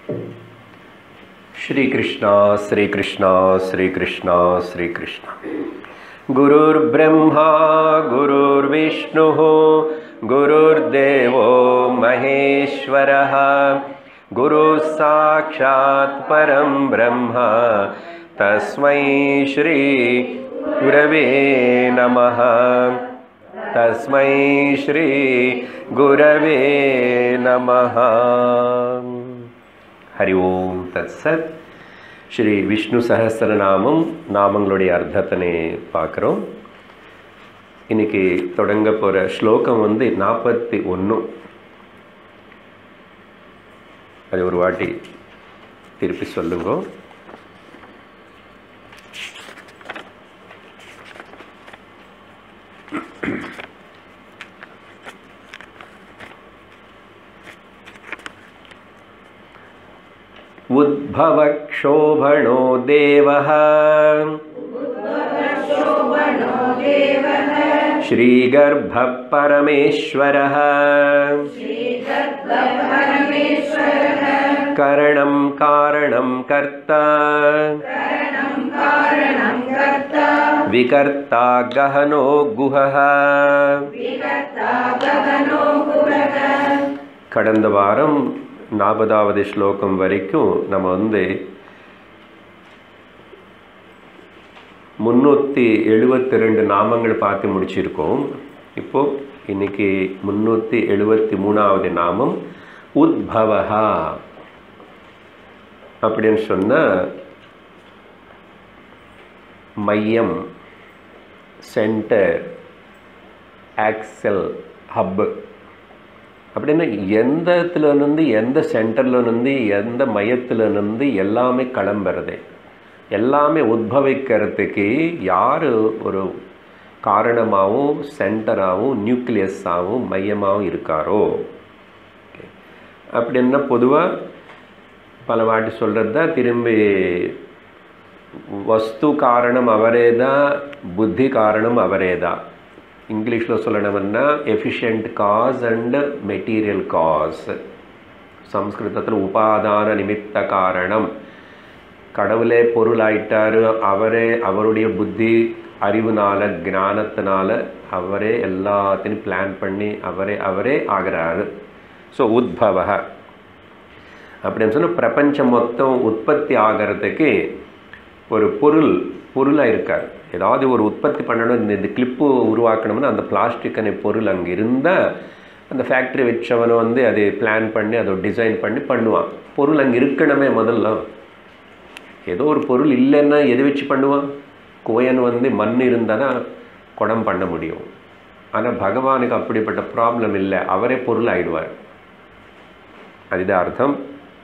श्रीकृष्णा श्रीकृष्णा श्रीकृष्णा श्रीकृष्ण गुरुर्ब्रह्मा गुरुर्विष्णुः गुरुर्देवो महेश्वरः गुरुः साक्षात् परं ब्रह्म तस्मै श्रीगुरवे नमः तस्मै श्रीगुरवे नमः ஹரி ஓம் தத் சத் ஸ்ரீ விஷ்ணு சஹஸ்ரநாமம் நாமங்களுடைய அர்த்தத்தினை பார்க்குறோம் இன்னைக்கு தொடங்க போகிற ஸ்லோகம் வந்து நாற்பத்தி ஒன்று அது ஒரு வாட்டி திருப்பி சொல்லுங்க उद्भवक्षोभणो देवः श्रीगर्भः परमेश्वरः करणं कारणं कर्ता विकर्ता गहनो गुहः கடந்த வாரம் நாற்பதாவது ஸ்லோகம் வரைக்கும் நம்ம வந்து முந்நூற்றி எழுபத்தி ரெண்டு நாமங்கள் பார்த்து முடிச்சிருக்கோம் இப்போ இன்னைக்கு முந்நூற்றி எழுபத்தி மூணாவது நாமம் உத்பவஹா அப்படின்னு சொன்னால் மையம் சென்டர் ஆக்சல் ஹப் அப்படின்னா எந்த இடத்துலேருந்து எந்த சென்டர்லேருந்து எந்த மையத்திலேருந்து எல்லாமே கிளம்புறது எல்லாமே உத்பவிக்கிறதுக்கு யார் ஒரு காரணமாகவும் சென்டராகவும் நியூக்ளியஸாகவும் மையமாகவும் இருக்காரோ அப்படின்னா பொதுவாக பல வாட்டி சொல்கிறது தான் திரும்பி வஸ்து காரணம் அவரே தான் புத்தி காரணம் அவரே தான் இங்கிலீஷில் சொல்லணும்னா efficient cause and material cause சம்ஸ்கிருதத்தில் உபாதான நிமித்த காரணம் கடவுளே பொருளாயிட்டார் அவரே அவருடைய புத்தி அறிவுனால ஞானத்தினால அவரே எல்லாத்தையும் பிளான் பண்ணி அவரே அவரே ஆகிறாரு ஸோ உத்பவ அப்படின்னு சொன்னால் பிரபஞ்சம் மொத்தம் உற்பத்தி ஆகிறதுக்கு ஒரு பொருள் பொருளாக இருக்கார் ஏதாவது ஒரு உற்பத்தி பண்ணணும் இந்த இந்த கிளிப்பு உருவாக்கணும்னா அந்த பிளாஸ்டிக்கான பொருள் அங்கே இருந்தால் அந்த ஃபேக்ட்ரி வச்சவனை வந்து அதை பிளான் பண்ணி அதை டிசைன் பண்ணி பண்ணுவான் பொருள் அங்கே இருக்கணுமே முதல்ல ஏதோ ஒரு பொருள் இல்லைன்னா எது வச்சு பண்ணுவான் கோயன் வந்து மண் இருந்தால் தான் குடம் பண்ண முடியும் ஆனால் பகவானுக்கு அப்படிப்பட்ட ப்ராப்ளம் இல்லை அவரே பொருள் ஆயிடுவார் அதுதான் அர்த்தம்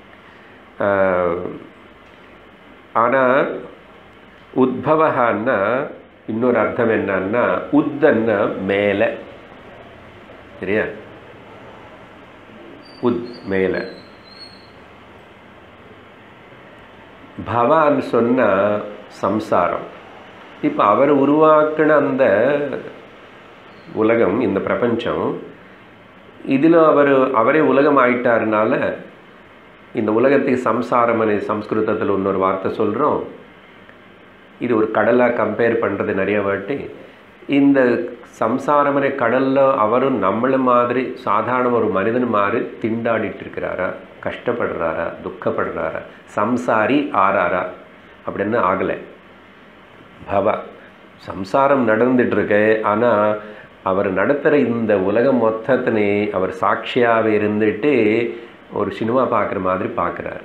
ஆனால் உத்பவன்னா இன்னொரு அர்த்தம் என்னன்னா உத்தன்னா மேலே சரியா உத் மேலே பவான்னு சொன்னால் சம்சாரம் இப்போ அவர் உருவாக்கின அந்த உலகம் இந்த பிரபஞ்சம் இதில் அவர் அவரே உலகம் ஆயிட்டாருனால இந்த உலகத்துக்கு சம்சாரம் சம்ஸ்கிருதத்தில் இன்னொரு வார்த்தை சொல்கிறோம் இது ஒரு கடலாக கம்பேர் பண்ணுறது நிறைய வாட்டி இந்த சம்சாரமனை கடலில் அவரும் நம்மள மாதிரி சாதாரண ஒரு மனிதன் மாதிரி திண்டாடிட்டு இருக்கிறாரா கஷ்டப்படுறாரா துக்கப்படுறாரா சம்சாரி ஆறாரா அப்படின்னு ஆகலை பவ சம்சாரம் நடந்துட்டுருக்கு ஆனால் அவர் நடத்துகிற இந்த உலகம் மொத்தத்தினே அவர் சாட்சியாக இருந்துட்டு ஒரு சினிமா பார்க்குற மாதிரி பார்க்குறாரு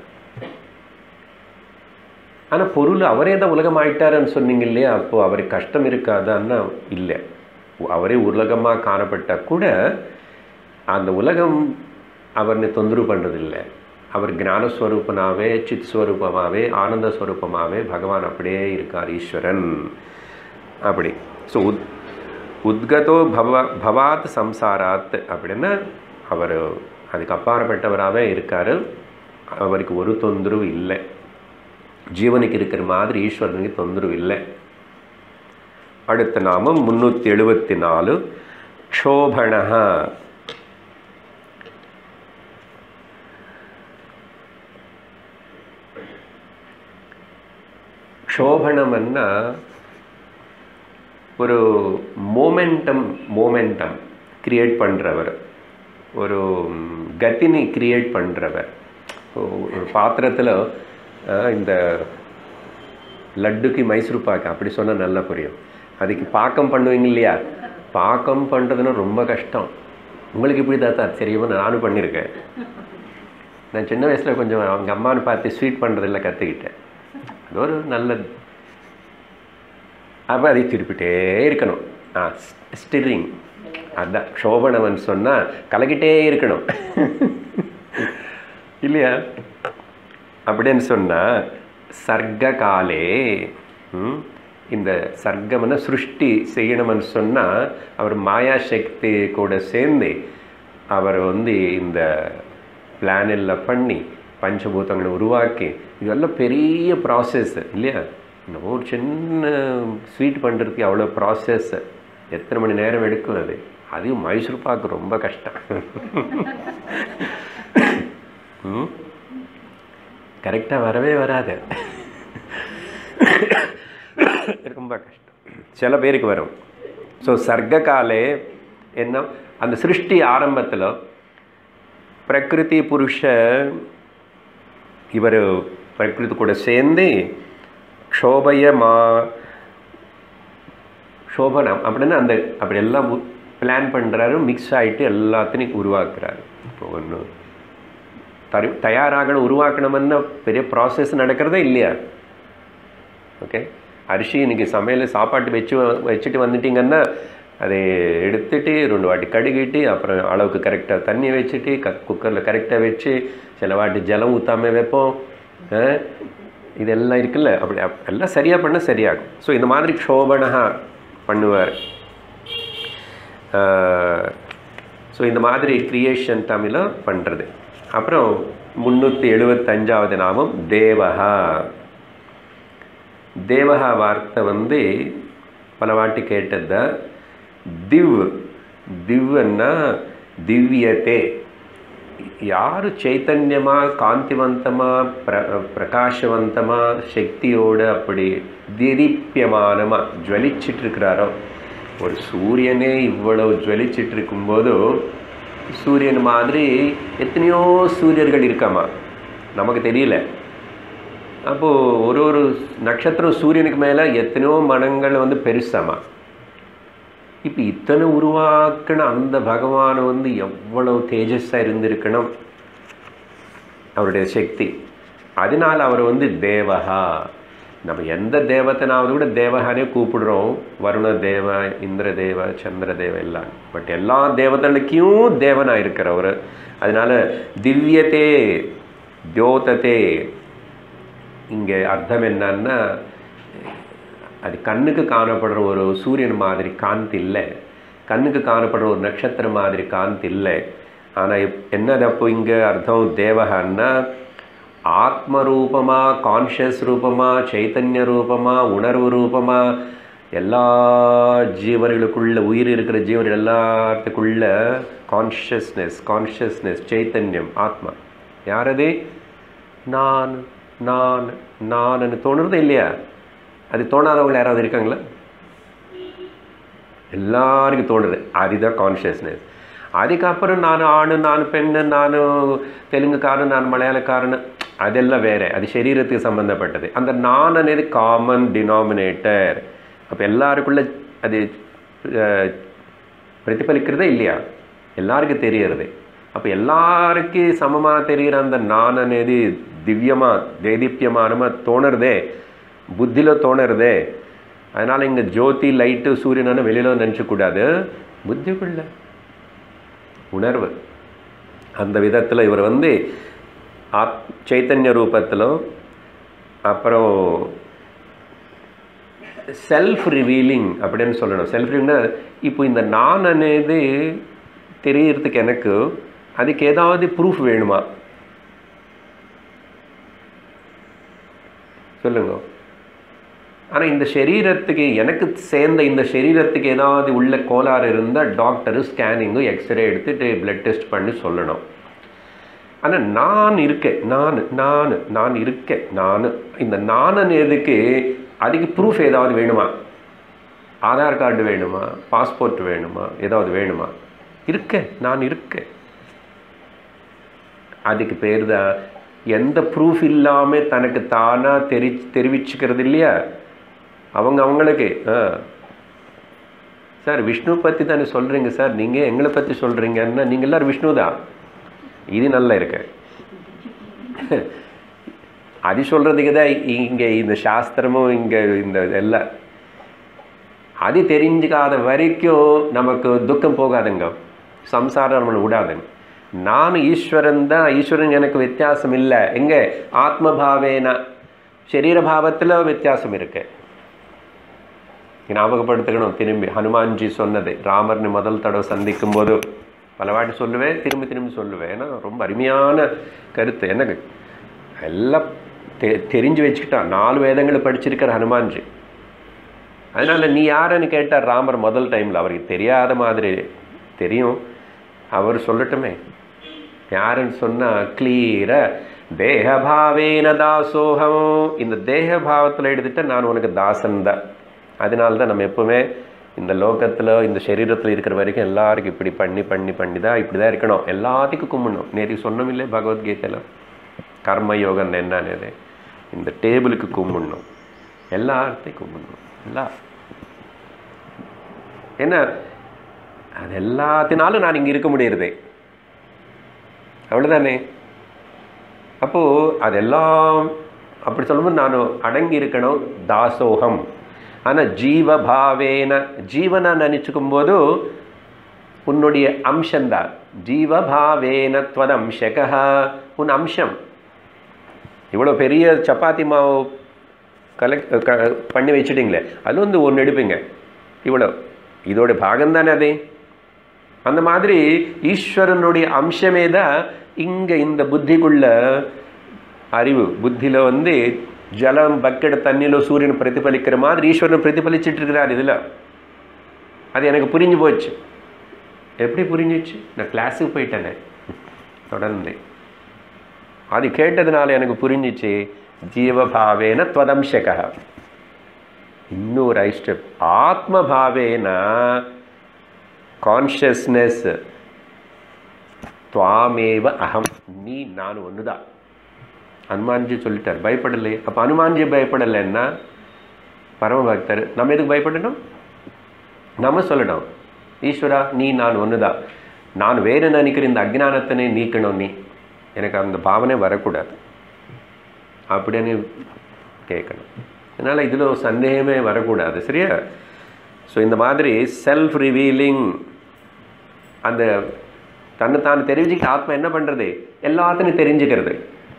ஆனால் பொருள் அவரே தான் உலகம் ஆயிட்டாருன்னு சொன்னீங்க இல்லையா அப்போது அவருக்கு கஷ்டம் இருக்காதான்னா இல்லை அவரே உலகமாக காணப்பட்டால் கூட அந்த உலகம் அவர்னை தொந்தரவு பண்ணுறதில்லை அவர் ஞானஸ்வரூபனாகவே சித் ஸ்வரூபமாகவே ஆனந்த ஸ்வரூபமாகவே பகவான் அப்படியே இருக்கார் ஈஸ்வரன் அப்படி ஸோ உத் உத்கதோ பவ பவாத் சம்சாராத் அப்படின்னா அவர் அதுக்கு அப்பாற்பட்டவராகவே இருக்கார் அவருக்கு ஒரு தொந்தரவு இல்லை ஜீவனுக்கு இருக்கிற மாதிரி ஈஸ்வரனுக்கு தொந்தரவு இல்லை அடுத்த நாமம் முந்நூற்றி எழுபத்தி நாலு க்ஷோபண க்ஷோபணம்னா ஒரு மோமெண்டம் மோமெண்டம் கிரியேட் பண்ணுறவர் ஒரு ம், கத்தினி கிரியேட் பண்ணுறவர் ஒரு பாத்திரத்தில் இந்த லட்டுக்கு மைசூர் பாக்கு அப்படி சொன்னால் நல்லா புரியும் அதுக்கு பாக்கம் பண்ணுவீங்க இல்லையா பாக்கம் பண்ணுறதுன்னா ரொம்ப கஷ்டம் உங்களுக்கு இப்படி தாத்தா தெரியுமா நானும் பண்ணியிருக்கேன் நான் சின்ன வயசில் கொஞ்சம் அவங்க அம்மான்னு பார்த்து ஸ்வீட் பண்ணுறதில்ல கற்றுக்கிட்டேன் அது ஒரு நல்லது அப்போ அதை திருப்பிட்டே இருக்கணும் ஆ ஸ்டிரிங் அதான் க்ஷோபணவன் சொன்னால் கலக்கிட்டே இருக்கணும் இல்லையா அப்படின்னு சொன்னால் சர்க்க காலே ம், இந்த சர்க்கம்னா சிருஷ்டி செய்யணும்னு சொன்னால் அவர் மாயா சக்தி கூட சேர்ந்து அவர் வந்து இந்த பிளான் எல்லாம் பண்ணி பஞ்சபூதங்களை உருவாக்கி இதெல்லாம் பெரிய ப்ராசஸ் இல்லையா நம்ம ஒரு சின்ன ஸ்வீட் பண்ணுறதுக்கு அவ்வளோ ப்ராசஸ் எத்தனை மணி நேரம் எடுக்கும் அது அதுவும் மைசூர் பாக்கு ரொம்ப கஷ்டம் ம் கரெக்டாக வரவே வராது ரொம்ப கஷ்டம் சில பேருக்கு வரும் ஸோ சர்க்க காலே என்ன அந்த சிருஷ்டி ஆரம்பத்தில் பிரகிருதி புருஷ இவர் பிரகிருதி கூட சேர்ந்து க்ஷோபய மா சோபனம் அப்படின்னா அந்த அப்படி எல்லாம் பிளான் பண்ணுறாரு மிக்ஸ் ஆகிட்டு எல்லாத்தையும் உருவாக்குறாரு இப்போ ஒன்று தரு தயாராகணும் உருவாக்கணும்னா பெரிய ப்ராசஸ் நடக்கிறதே இல்லையா ஓகே அரிசி இன்னைக்கு சமையல் சாப்பாட்டு வச்சு வ- வச்சுட்டு வந்துட்டீங்கன்னா அதை எடுத்துட்டு ரெண்டு வாட்டி கடுகிட்டு அப்புறம் அளவுக்கு கரெக்டாக தண்ணி வச்சுட்டு க குக்கரில் கரெக்டாக வச்சு சில வாட்டி ஜலம் ஊற்றாமல் வைப்போம் ஆ? இதெல்லாம் இருக்குல்ல அப்படி அப்- எல்லாம் சரியாக பண்ணால் சரியாகும் ஸோ இந்த மாதிரி க்ஷோபனகா பண்ணுவார் ஸோ இந்த மாதிரி கிரியேஷன் தமிழில் பண்ணுறது அப்புறம் முந்நூற்றி எழுபத்தஞ்சாவது நாமம் தேவஹா தேவஹா வார்த்தை வந்து பல வாட்டி கேட்டது திவ் திவ்னா திவ்யத்தே யார் சைத்தன்யமாக காந்திவந்தமாக பிர பிரகாசவந்தமாக சக்தியோடு அப்படி திதீப்யமானமாக ஜுவலிச்சிட்டு இருக்கிறாரோ ஒரு சூரியனே இவ்வளவு ஜுவலிச்சிட்டு இருக்கும்போது சூரியன் மாதிரி எத்தனையோ சூரியர்கள் இருக்காமா நமக்கு தெரியல அப்போது ஒரு ஒரு நட்சத்திரம் சூரியனுக்கு மேலே எத்தனையோ மடங்கள் வந்து பெருசாமா இப்போ இத்தனை உருவாக்கின அந்த பகவான் வந்து எவ்வளவு தேஜஸாக இருந்திருக்கணும் அவருடைய சக்தி அதனால் அவர் வந்து தேவஹா நம்ம எந்த தேவத்தனாவது கூட தேவகானே கூப்பிடுறோம் வருண தேவ இந்திர தேவ சந்திர தேவ எல்லாம் பட் எல்லா தேவதனுக்கும் தேவனாக இருக்கிறவர் அதனால திவ்யத்தே தியோதத்தே இங்கே அர்த்தம் என்னன்னா அது கண்ணுக்கு காணப்படுற ஒரு சூரியன் மாதிரி காந்தி இல்லை கண்ணுக்கு காணப்படுற ஒரு நட்சத்திரம் மாதிரி காந்தி இல்லை ஆனால் என்னது அப்போ இங்கே அர்த்தம் தேவகன்னா ஆத்ம ரூபமா கான்ஷியஸ் ரூபமா சைத்தன்ய ரூபமா உணர்வு ரூபமா எல்லா ஜீவர்களுக்குள்ள உயிர் இருக்கிற ஜீவர்கள் எல்லாத்துக்குள்ள கான்ஷியஸ்னஸ் கான்ஷியஸ்னஸ் சைத்தன்யம் ஆத்மா யாரது நான் நான் நான் தோணுறது இல்லையா அது தோணாதவங்க யாராவது இருக்காங்களா எல்லாருக்கும் தோணுது அதுதான் கான்ஷியஸ்னஸ் அதுக்கப்புறம் நான் ஆணு நான் பெண்ணு நான் தெலுங்குக்காரன் நான் மலையாளக்காரன் அதெல்லாம் வேற அது சரீரத்துக்கு சம்மந்தப்பட்டது அந்த நான் అనేది காமன் டினாமினேட்டர் அப்போ எல்லாருக்குள்ள அது அஹ், பிரதிபலிக்கிறதே இல்லையா எல்லாருக்கும் தெரியறது அப்போ எல்லாருக்கும் சமமாக தெரிகிற அந்த நான் అనేది దివ్యமாக దేదీప్యమానமாக தோணுறதே புத்தியில் தோணுறதே அதனால் இங்கே ஜோதி லைட்டு சூரியனான வெளியில் நினச்சக்கூடாது புத்திக்குள்ள உணர்வு அந்த விதத்தில் இவர் வந்து ஆத் சைத்தன்ய ரூபத்திலும் அப்புறம் செல்ஃப் ரிவீலிங் அப்படின்னு சொல்லணும் செல்ஃப் ரிவீலிங்னா இப்போ இந்த நான் అనేది தெரியறதுக்கு எனக்கு அதுக்கு ஏதாவது ப்ரூஃப் வேணுமா சொல்லுங்க ஆனால் இந்த சரீரத்துக்கு எனக்கு சேர்ந்த இந்த சரீரத்துக்கு ஏதாவது உள்ள கோளாறு இருந்தால் டாக்டரு ஸ்கேனிங்கு எக்ஸ்ரே எடுத்துட்டு பிளட் டெஸ்ட் பண்ணி சொல்லணும் ஆனால் நான் இருக்கேன் நான் நான் நான் இருக்கேன் நான் இந்த நானன் எதுக்கு அதுக்கு ப்ரூஃப் ஏதாவது வேணுமா ஆதார் கார்டு வேணுமா பாஸ்போர்ட் வேணுமா ஏதாவது வேணுமா இருக்கேன் நான் இருக்கேன் அதுக்கு பேர் தான் எந்த ப்ரூஃப் இல்லாமல் தனக்கு தானாக தெரி தெரிவிச்சுக்கிறது இல்லையா அவங்க அவங்களுக்கு ஆ சார் விஷ்ணு பற்றி தானே சொல்கிறீங்க சார் நீங்கள் எங்களை பற்றி சொல்கிறீங்கன்னா நீங்கள் எல்லோரும் விஷ்ணு தான் இது நல்லா இருக்கு அது சொல்கிறதுக்கு தான் இங்கே இந்த சாஸ்திரமும் இங்கே இந்த எல்லாம் அது தெரிஞ்சுக்காத வரைக்கும் நமக்கு துக்கம் போகாதுங்க சம்சாரம் நம்மளை விடாதுங்க நான் ஈஸ்வரன் தான் ஈஸ்வரன் எனக்கு வித்தியாசம் இல்லை எங்கே ஆத்மபாவேனா சரீர பாவத்தில் வித்தியாசம் இருக்கு ஞாபகப்படுத்திக்கணும் திரும்பி ஹனுமான்ஜி சொன்னது ராமர்னு முதல் தடவை சந்திக்கும் போது பல வாட்டி சொல்லுவேன் திரும்பி திரும்பி சொல்லுவேன் ஏன்னா ரொம்ப அருமையான கருத்து எனக்கு எல்லாம் தெ தெரிஞ்சு வச்சுக்கிட்டான் நாலு வேதங்களை படிச்சிருக்கிற ஹனுமான்ஜி அதனால் நீ யாருன்னு கேட்டார் ராமர் முதல் டைமில் அவருக்கு தெரியாத மாதிரி தெரியும் அவர் சொல்லட்டுமே யாருன்னு சொன்னால் கிளீர தேகபாவேன தாசோகம் இந்த தேக பாவத்தில் எடுத்துட்டு நான் உனக்கு தாசன் தான் அதனால தான் நம்ம எப்பவுமே இந்த லோகத்தில் இந்த சரீரத்தில் இருக்கிற வரைக்கும் எல்லாருக்கும் இப்படி பண்ணி பண்ணி பண்ணி தான் இப்படி தான் இருக்கணும் எல்லாத்துக்கும் கும்பிடணும் நேற்று சொன்னோம் இல்லை பகவத்கீதையில் கர்ம யோகம் என்னன்னு இந்த டேபிளுக்கு கும்பிடணும் எல்லாத்தையும் கும்பிடணும் எல்லா என்ன அது எல்லாத்தினாலும் நான் இங்கே இருக்க முடியறதே அவ்வளோதானே அப்போது அதெல்லாம் அப்படி சொல்லும்போது நான் அடங்கி இருக்கணும் தாசோகம் ஆனால் ஜீவபாவேன ஜீவனை நினச்சிக்கும் போது உன்னுடைய அம்சந்தான் ஜீவபாவேன துவதம்சகா உன் அம்சம் இவ்வளோ பெரிய சப்பாத்தி மாவு கலெக்ட் க பண்ணி வச்சுட்டிங்களே அதில் வந்து ஒன்று எடுப்பீங்க இவ்வளோ இதோட பாகம் தானே அது அந்த மாதிரி ஈஸ்வரனுடைய அம்சமே தான் இங்கே இந்த புத்திக்குள்ள அறிவு புத்தியில் வந்து ஜலம் பக்கெட் தண்ணியில் சூரியன் பிரதிபலிக்கிற மாதிரி ஈஸ்வரன் பிரதிபலிச்சிட்டு இருக்கிறார் இதில் அது எனக்கு புரிஞ்சு போச்சு எப்படி புரிஞ்சிச்சு நான் கிளாஸுக்கு போயிட்டேனே தொடர்ந்து அது கேட்டதுனால எனக்கு புரிஞ்சிச்சு ஜீவபாவேன துவதம்சக இன்னொரு ஐஸ்டெப் ஆத்மபாவேன கான்ஷியஸ்னஸ் துவாமேவ அகம் நீ நான் ஒன்று தான் ஹனுமான்ஜி சொல்லிட்டார் பயப்படலை அப்போ ஹனுமான்ஜி பயப்படலைன்னா பரமபக்தர் நம்ம எதுக்கு பயப்படணும் நம்ம சொல்லணும் ஈஸ்வரா நீ நான் ஒன்று தான் நான் வேறு நினைக்கிற இந்த அஜ்ஞானத்தினை நீக்கணும் நீ எனக்கு அந்த பாவனை வரக்கூடாது அப்படின்னு கேட்கணும் அதனால் இதில் சந்தேகமே வரக்கூடாது சரியா ஸோ இந்த மாதிரி செல்ஃப் ரிவீலிங் அந்த தன்னை தான் தெரிஞ்சுக்க ஆத்மா என்ன பண்ணுறது எல்லாத்தையும் தெரிஞ்சுக்கிறது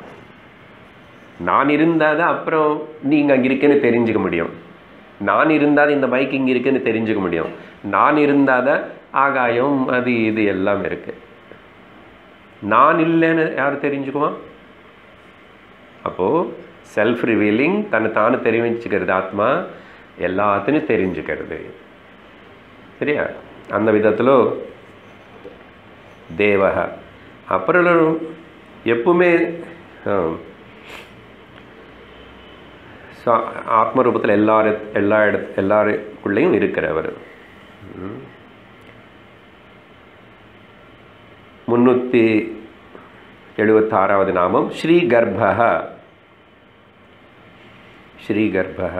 நான் இருந்தால் தான் அப்புறம் நீங்கள் அங்கே இருக்கேன்னு தெரிஞ்சுக்க முடியும் நான் இருந்தால் இந்த மைக் இங்கே இருக்குன்னு தெரிஞ்சுக்க முடியும் நான் இருந்தால் தான் ஆகாயம் அது இது எல்லாம் இருக்குது நான் இல்லைன்னு யார் தெரிஞ்சுக்குவான் அப்போது செல்ஃப் ரிவீலிங் தன்னை தானே தெரிவிச்சுக்கிறது ஆத்மா எல்லாத்தையும் தெரிஞ்சுக்கிறது சரியா அந்த விதத்தில் தேவக அப்புறம் எப்பவுமே ஆத்மரூபத்தில் எல்லாரு எல்லா இட எல்லாருக்குள்ளேயும் இருக்கிறவர் முன்னூற்றி எழுபத்தாறாவது நாமம் ஸ்ரீகர்பக ஸ்ரீகர்பக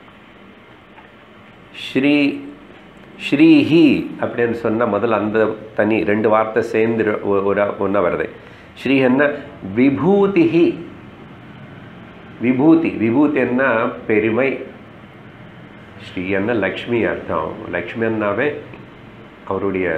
ஸ்ரீ ஸ்ரீஹி அப்படின்னு சொன்னால் முதல்ல அந்த தனி ரெண்டு வார்த்தை சேர்ந்து ஒரு ஒன்றா வருது ஸ்ரீஹன்னா விபூதிஹி விபூதி விபூதி என்ன பெருமை ஸ்ரீ என்ன லக்ஷ்மி அர்த்தம் லக்ஷ்மி அண்ணாவே அவருடைய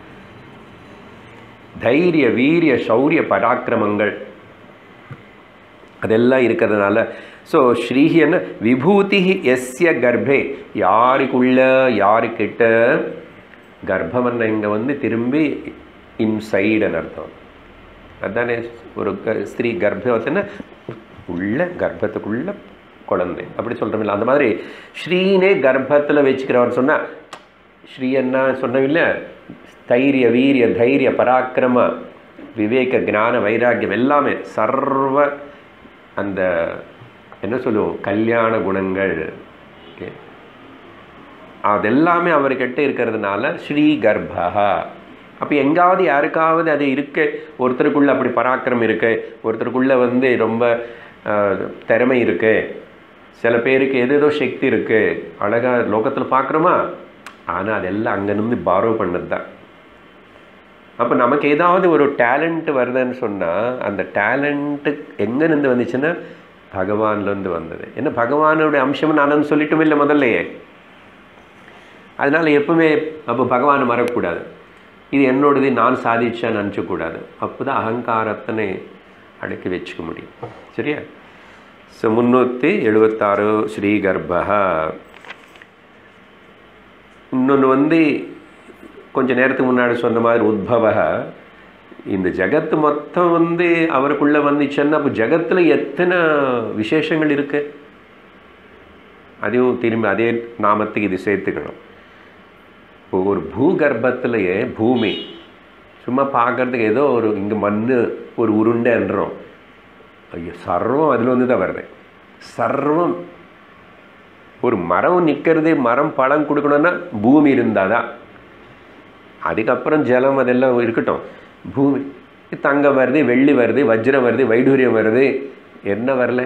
தைரிய வீரிய சௌரிய பராக்கிரமங்கள் அதெல்லாம் இருக்கிறதுனால ஸோ ஸ்ரீஹி என்ன விபூதி எஸ்ய கர்ப்பே யாருக்குள்ள யாருக்கிட்ட கர்ப்பமன்ன இங்கே வந்து திரும்பி இன்சைடுன்னு அர்த்தம் அதுதானே ஒரு ஸ்திரீ கர்ப்பத்துன்னா உள்ள கர்ப்பத்துக்குள்ள குழந்தை அப்படி சொல்கிறோமில்ல அந்த மாதிரி ஸ்ரீனே கர்ப்பத்தில் வச்சுக்கிறவர் சொன்னால் ஸ்ரீ என்ன சொன்னவில்ல தைரிய வீரிய தைரிய பராக்கிரம விவேக ஞான வைராக்கியம் எல்லாமே சர்வ அந்த என்ன சொல்லுவோம் கல்யாண குணங்கள் ஓகே அதெல்லாமே அவர்கிட்ட இருக்கிறதுனால ஸ்ரீ கர்ப்பா அப்போ எங்காவது யாருக்காவது அது இருக்கு ஒருத்தருக்குள்ள அப்படி பராக்கிரம் இருக்கு ஒருத்தருக்குள்ள வந்து ரொம்ப அஹ், திறமை இருக்கு சில பேருக்கு ஏதேதோ சக்தி இருக்கு அழகா லோகத்தில் பார்க்குறோமா ஆனால் அதெல்லாம் அங்கேருந்து பாரோ பண்ணது தான் அப்போ நமக்கு ஏதாவது ஒரு டேலண்ட் வருதுன்னு சொன்னால் அந்த டேலண்ட்டு எங்கேருந்து வந்துச்சுன்னா பகவான்லேருந்து வந்தது என்ன பகவானுடைய அம்சம் நானும் சொல்லிட்டும் இல்லை முதல்லையே அதனால் எப்பவுமே அப்போ பகவானை மறக்கக்கூடாது இது என்னோடது நான் சாதிச்சேன்னு நினச்சக்கூடாது அப்போ தான் அகங்காரத்தனை அடக்கி வச்சுக்க முடியும் சரியா ஸோ முந்நூற்றி எழுபத்தாறு ஸ்ரீ கர்ப்பா இன்னொன்று வந்து கொஞ்ச நேரத்துக்கு முன்னாடி சொன்ன மாதிரி உத்பவ இந்த ஜகத்து மொத்தம் வந்து அவருக்குள்ளே வந்துச்சுன்னா அப்போ ஜகத்தில் எத்தனை விசேஷங்கள் இருக்கு அதையும் திரும்பி அதே நாமத்துக்கு இது சேர்த்துக்கணும் இப்போ ஒரு பூகர்ப்பத்திலேயே பூமி சும்மா பார்க்கறதுக்கு ஏதோ ஒரு இங்கே மண் ஒரு உருண்டைன்றோம் ஐயோ சர்வம் அதில் வந்து தான் வருது சர்வம் ஒரு மரம் நிற்கிறது மரம் பழம் கொடுக்கணும்னா பூமி இருந்தால் தான் அதுக்கப்புறம் ஜலம் அதெல்லாம் இருக்கட்டும் பூமி தங்கம் வருது வெள்ளி வருது வஜ்ரம் வருது வைடூரியம் வருது என்ன வரல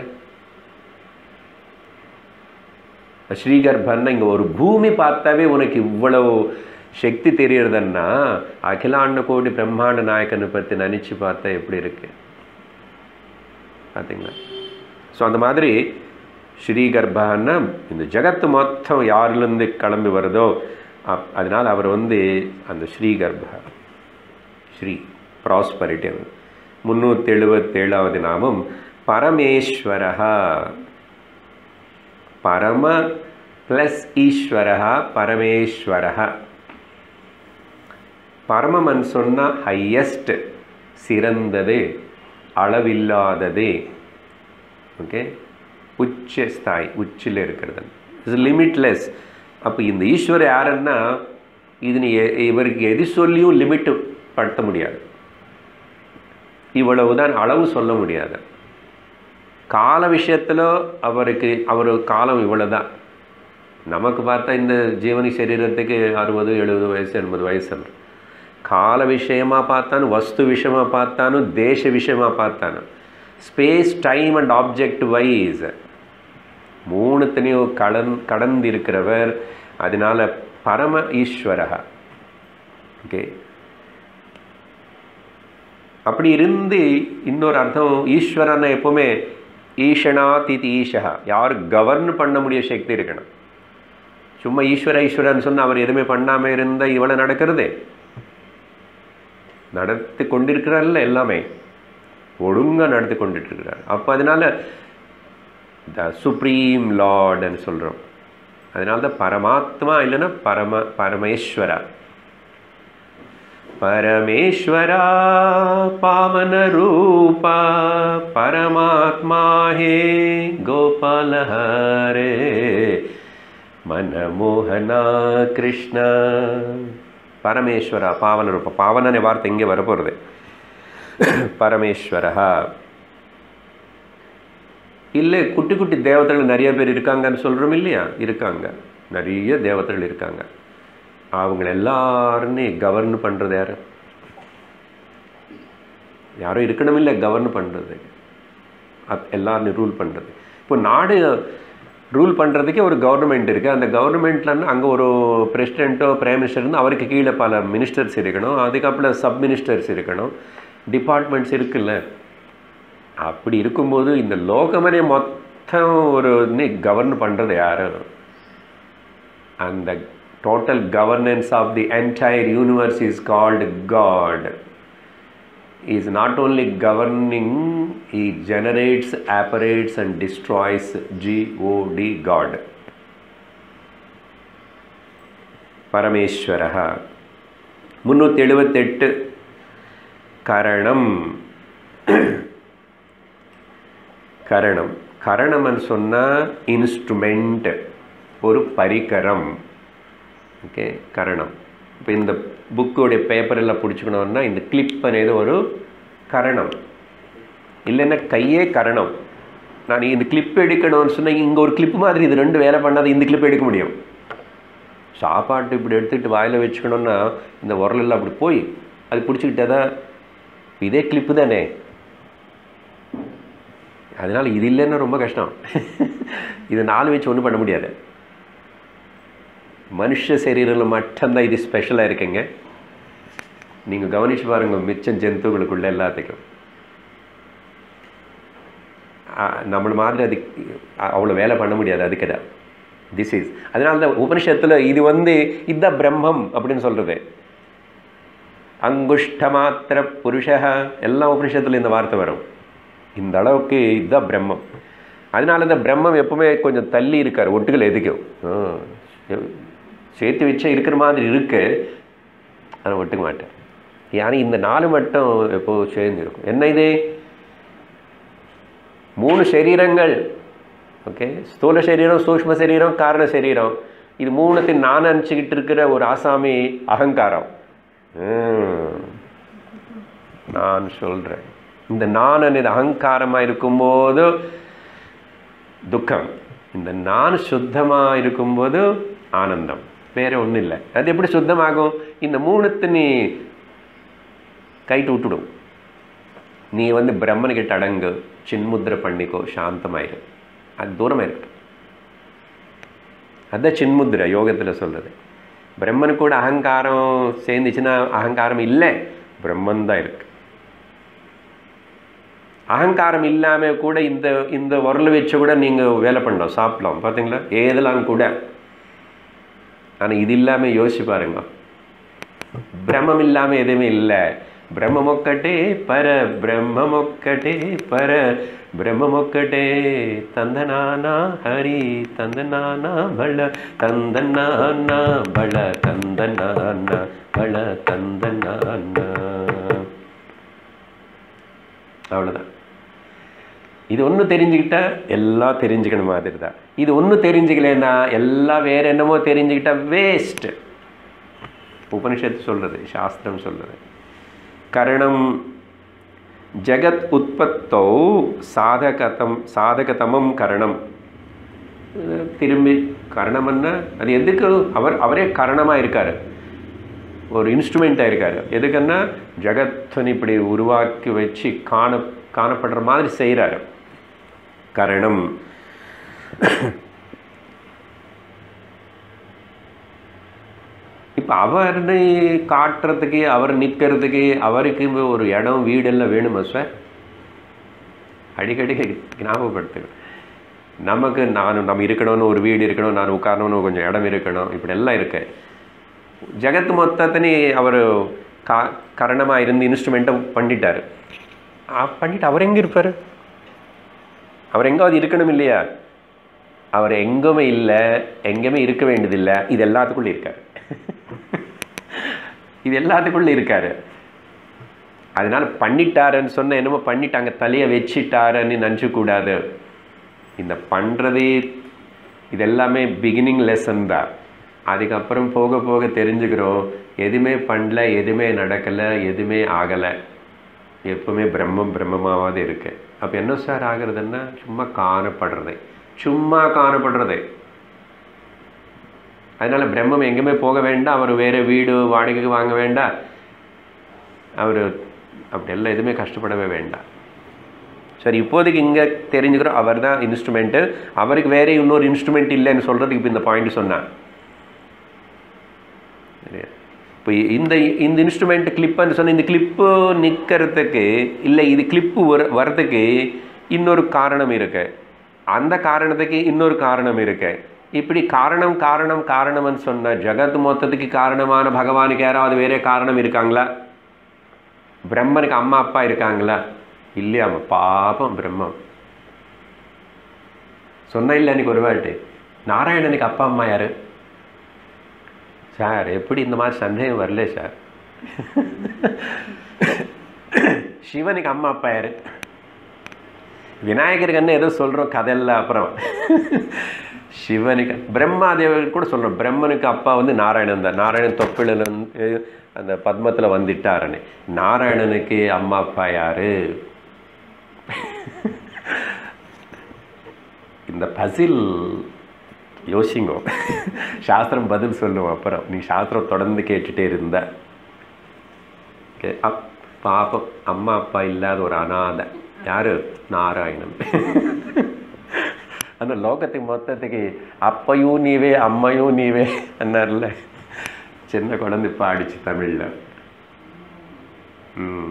ஸ்ரீகர்பன்னா இங்கே ஒரு பூமி பார்த்தாவே உனக்கு இவ்வளவு சக்தி தெரியறதுன்னா அகிலாண்ட கோடி பிரம்மாண்ட நாயக்கனை பற்றி நினச்சி பார்த்தா எப்படி இருக்கு பார்த்தீங்களா ஸோ அந்த மாதிரி ஸ்ரீகர்பான்னா இந்த ஜகத்து மொத்தம் யாரிலேருந்து கிளம்பி வருதோ அப் அதனால் அவர் வந்து அந்த ஸ்ரீகர்பா ஸ்ரீ ப்ராஸ்பரிட்டி முந்நூற்றி எழுபத்தேழாவது நாமம் பரமேஸ்வரா பரம ப்ளஸ் ஈஸ்வரா பரமேஸ்வரா பரமமன் சொன்னால் ஹையஸ்ட் சிறந்தது அளவில்லாதது ஓகே உச்ச ஸ்தாய் உச்சில் இருக்கிறது இட்ஸ் லிமிட்லெஸ் அப்போ இந்த ஈஸ்வரர் யாருன்னா இது நீ எ- இவருக்கு எது சொல்லியும் லிமிட் படுத்த முடியாது இவ்வளவுதான் அளவு சொல்ல முடியாது கால விஷயத்தில் அவருக்கு அவர் காலம் இவ்வளவுதான் நமக்கு பார்த்தா இந்த ஜீவனி சரீரத்துக்கு அறுபது எழுபது வயசு எண்பது வயசு கால விஷயமா பார்த்தாலும் வஸ்து விஷயமா பார்த்தாலும் தேச விஷயமா பார்த்தாலும் space time and object wise மூணுத்தனையும் கலந் கடந்து இருக்கிறவர் அதனால பரம ஈஸ்வரா ஓகே அப்படி இருந்து இன்னொரு அர்த்தம் ஈஸ்வரனை எப்பவுமே ஈஷனா திதி ஈஷா யார் கவர்ன் பண்ண முடிய சக்தி இருக்கணும் சும்மா ஈஸ்வர ஈஸ்வரன் சொன்ன அவர் எதுவுமே பண்ணாமல் இருந்தால் இவ்வளோ நடக்கிறதே நடத்தி கொண்டிருக்கிறார்ல எல்லாமே ஒழுங்காக நடத்தி கொண்டுட்டு இருக்கிறார் அப்போ அதனால த சுப்ரீம் லார்டுன்னு சொல்கிறோம் அதனால தான் பரமாத்மா இல்லைன்னா பரம பரமேஸ்வரா பரமேஸ்வரா பாவன ரூபா பரமாத்மா ஹே கோபால ஹரே ಮನಮೋಹನ ಕೃಷ್ಣ ಪರಮೇಶ್ವರ ಪಾವನ ರೂಪ ಪಾವನನೇ ವಾರ್ತೆ ಹಿಂಗೆ ಬರಬಾರ್ದು பரமேஸ்வர இல்லை குட்டி குட்டி தேவதைகள் நிறைய பேர் இருக்காங்கன்னு சொல்கிறோம் இல்லையா இருக்காங்க நிறைய தேவதைகள் இருக்காங்க அவங்கள எல்லாருமே கவர்ன் பண்ணுறது யார் யாரும் இருக்கணும் இல்லை கவர்ன் பண்ணுறது அத் எல்லாரும் ரூல் பண்ணுறது இப்போ நாடு ரூல் பண்ணுறதுக்கே ஒரு கவர்மெண்ட் இருக்குது அந்த கவர்மெண்ட்லன்னா அங்கே ஒரு பிரசிடெண்ட்டோ பிரைம் மினிஸ்டர்னு அவருக்கு கீழே பல மினிஸ்டர்ஸ் இருக்கணும் அதுக்கப்புறம் சப் மினிஸ்டர்ஸ் இருக்கணும் டிபார்ட்மெண்ட்ஸ் இருக்குல்ல அப்படி இருக்கும்போது இந்த லோகமனே மொத்தம் ஒரு கவர்ன் பண்ணுறது யார் அந்த total governance of the entire universe is called God is not only governing, he generates, apparates, and destroys G-O-D, God. Parameshwara முந்நூற்றி எழுபத்தெட்டு கரணம் கரணம் கரணம்னு சொன்னால் இன்ஸ்ட்ருமெண்ட் ஒரு பரிகரம் ஓகே கரணம் இப்போ இந்த புக்கோடைய பேப்பர் எல்லாம் பிடிச்சிக்கணும்னா இந்த கிளிப் అనేది ஒரு கரணம் இல்லைன்னா கையே கரணம் நான் இந்த கிளிப் எடுக்கணும்னு சொன்னால் இங்கே ஒரு கிளிப் மாதிரி இது ரெண்டு வேலை பண்ணாத இந்த கிளிப் எடுக்க முடியும் சாப்பாட்டு இப்படி எடுத்துக்கிட்டு வாயில் வச்சுக்கணுன்னா இந்த உரலெல்லாம் அப்படி போய் அது பிடிச்சிக்கிட்டே தான் இதே கிளிப்பு தானே அதனால் இது இல்லைன்னா ரொம்ப கஷ்டம் இது நாலு வச்சு ஒன்றும் பண்ண முடியாது மனுஷ சரீரில் மட்டும்தான் இது ஸ்பெஷலாக இருக்குங்க நீங்கள் கவனிச்சு பாருங்க மிச்சம் ஜந்துக்களுக்குள்ள எல்லாத்துக்கும் நம்மள மாதிரி அது அவ்வளோ வேலை பண்ண முடியாது அதுக்கு தான் திஸ் இஸ் அதனால தான் உபனிஷத்தில் இது வந்து இதுதான் பிரம்மம் அப்படின்னு சொல்கிறது அங்குஷ்ட மாத்திர புருஷ எல்லா உபனிஷத்தில் இந்த வார்த்தை வரும் இந்த அளவுக்கு இதுதான் பிரம்மம் அதனால இந்த பிரம்மம் எப்பவுமே கொஞ்சம் தள்ளி இருக்கார் ஒட்டுகள் எதுக்கும் சேர்த்து வச்சா இருக்கிற மாதிரி இருக்கு ஆனால் ஒட்டுக்க மாட்டேன் யாரும் இந்த நாலு மட்டும் எப்போ சேர்ந்து இருக்கும் என்ன இது மூணு சரீரங்கள் ஓகே ஸ்தூல சரீரம் சூக்ம சரீரம் காரண சரீரம் இது மூணுத்தையும் நான் நினச்சிக்கிட்டு இருக்கிற ஒரு ஆசாமி அகங்காரம் நான் சொல்கிறேன் இந்த நான் இது அகங்காரமாக இருக்கும்போது துக்கம் இந்த நான் சுத்தமாக இருக்கும்போது ஆனந்தம் வேற ஒன்றும் இல்லை அது எப்படி சுத்தமாகும் இந்த மூணுத்து நீ கைட்டு விட்டுடும் நீ வந்து பிரம்மனுக்கிட்ட அடங்கு சின்முத்திரை பண்ணிக்கோ சாந்தமாயிரு அது தூரமாக இருக்கு அதுதான் சின்முத்திரை யோகத்தில் சொல்கிறது பிரம்மனு கூட அகங்காரம் சேர்ந்துச்சுன்னா அகங்காரம் இல்லை பிரம்மன் தான் இருக்கு அகங்காரம் இல்லாமல் கூட இந்த இந்த உரல் வச்சு கூட நீங்கள் வேலை பண்ணலாம் சாப்பிடலாம் பார்த்தீங்களா ஏதெல்லாம் கூட ஆனால் இது இல்லாமல் யோசிச்சு பாருங்க பிரம்மம் இல்லாமல் எதுவுமே இல்லை బ్రహ్మమొక్కటే పర బ్రహ్మమొక్కటే పర బ్రహ్మమొక్కటే తందనానా హరి తందనానా బళ తందనానా బళ తందనానా బళ తందనానా அவ்வளோதான் இது ஒன்று தெரிஞ்சுக்கிட்டா எல்லாம் தெரிஞ்சுக்கணும் மாதிரி தான் இது ஒன்றும் தெரிஞ்சுக்கலன்னா எல்லாம் வேற என்னமோ தெரிஞ்சுக்கிட்டா வேஸ்ட்டு உபனிஷத்து சொல்கிறது சாஸ்திரம் சொல்கிறது கரணம் ஜகத் உற்பத்தோ சாதகதம் சாதகதமம் கரணம் திரும்பி கரணம்னா அது எதுக்கு அவர் அவரே கரணமாக இருக்கார் ஒரு இன்ஸ்ட்ருமெண்ட்டாக இருக்கார் எதுக்குன்னா ஜகத்தன் இப்படி உருவாக்கி வச்சு காண காணப்படுற மாதிரி செய்கிறாரு கரணம் இப்போ அவரை காட்டுறதுக்கு அவர் நிற்கிறதுக்கு அவருக்கு ஒரு இடம் வீடெல்லாம் வேணுமா சார் அடிக்கடி ஞாபகப்படுத்துங்க நமக்கு நான் நம்ம இருக்கணும்னு ஒரு வீடு இருக்கணும் நான் உட்காரணும்னு கொஞ்சம் இடம் இருக்கணும் இப்படி எல்லாம் இருக்கு ஜெகத் மொத்தத்தினே அவர் கா கரணமாக இருந்து இன்ஸ்ட்ருமெண்ட்டை பண்ணிட்டார் பண்ணிட்டு அவர் எங்கே இருப்பார் அவர் எங்காவது இருக்கணும் இல்லையா அவர் எங்குமே இல்லை எங்கேயுமே இருக்க வேண்டியதில்லை இது எல்லாத்துக்குள்ளே இருக்கார் இது எல்லாத்துக்குள்ளே இருக்காரு அதனால பண்ணிட்டாருன்னு சொன்ன என்னமோ பண்ணிட்டாங்க தலையை வச்சிட்டாருன்னு நினச்சக்கூடாது இந்த பண்ணுறதே இது எல்லாமே பிகினிங் லெசன் தான் அதுக்கப்புறம் போக போக தெரிஞ்சுக்கிறோம் எதுவுமே பண்ணல எதுவுமே நடக்கலை எதுவுமே ஆகலை எப்பவுமே பிரம்மம் பிரம்மமாவது இருக்கு அப்போ என்ன சார் ஆகுறதுன்னா சும்மா காணப்படுறது சும்மா காணப்படுறது அதனால பிரம்மம் எங்கேயுமே போக வேண்டாம் அவர் வேறு வீடு வாடகைக்கு வாங்க வேண்டாம் அவர் அப்படி எல்லாம் எதுவுமே கஷ்டப்படவே வேண்டாம் சரி இப்போதைக்கு இங்கே தெரிஞ்சுக்கிறோம் அவர் தான் இன்ஸ்ட்ருமெண்ட்டு அவருக்கு வேற இன்னொரு இன்ஸ்ட்ருமெண்ட் இல்லைன்னு சொல்கிறதுக்கு இப்போ இந்த பாயிண்ட் சொன்னான் இப்போ இந்த இந்த இன்ஸ்ட்ருமெண்ட் கிளிப்புன்னு சொன்ன இந்த கிளிப்பு நிற்கிறதுக்கு இல்லை இது கிளிப்பு வர வரதுக்கு இன்னொரு காரணம் இருக்கு அந்த காரணத்துக்கு இன்னொரு காரணம் இருக்கு இப்படி காரணம் காரணம் காரணம்னு சொன்ன ஜகத் மொத்தத்துக்கு காரணமான பகவானுக்கு யாராவது வேற காரணம் இருக்காங்களா பிரம்மனுக்கு அம்மா அப்பா இருக்காங்களா இல்லையாம பாபம் பிரம்மம் சொன்ன இல்லை அன்னைக்கு ஒரு வாட்டு நாராயணனுக்கு அப்பா அம்மா யாரு சார் எப்படி இந்த மாதிரி சந்தேகம் வரல சார் சிவனுக்கு அம்மா அப்பா யாரு விநாயகருக்கு என்ன ஏதோ சொல்கிறோம் கதையெல்லாம் அப்புறம் சிவனுக்கு பிரம்மாதேவர் கூட சொல்கிறோம் பிரம்மனுக்கு அப்பா வந்து நாராயணன் தான் நாராயணன் தொப்பிலில் வந்து அந்த பத்மத்தில் வந்துட்டாருன்னு நாராயணனுக்கு அம்மா அப்பா யாரு இந்த பசில் யோசிங்கோ சாஸ்திரம் பதில் சொல்லுவோம் அப்புறம் நீ சாஸ்திரம் தொடர்ந்து கேட்டுட்டே இருந்த ஓகே அப் பாப்பம் அம்மா அப்பா இல்லாத ஒரு அனாதை யாரு நாராயணன் அந்த லோகத்துக்கு மொத்தத்துக்கு அப்பையும் நீவே அம்மையும் நீவே அன்னார்ல சின்ன குழந்தை பாடிச்சு தமிழில் ம்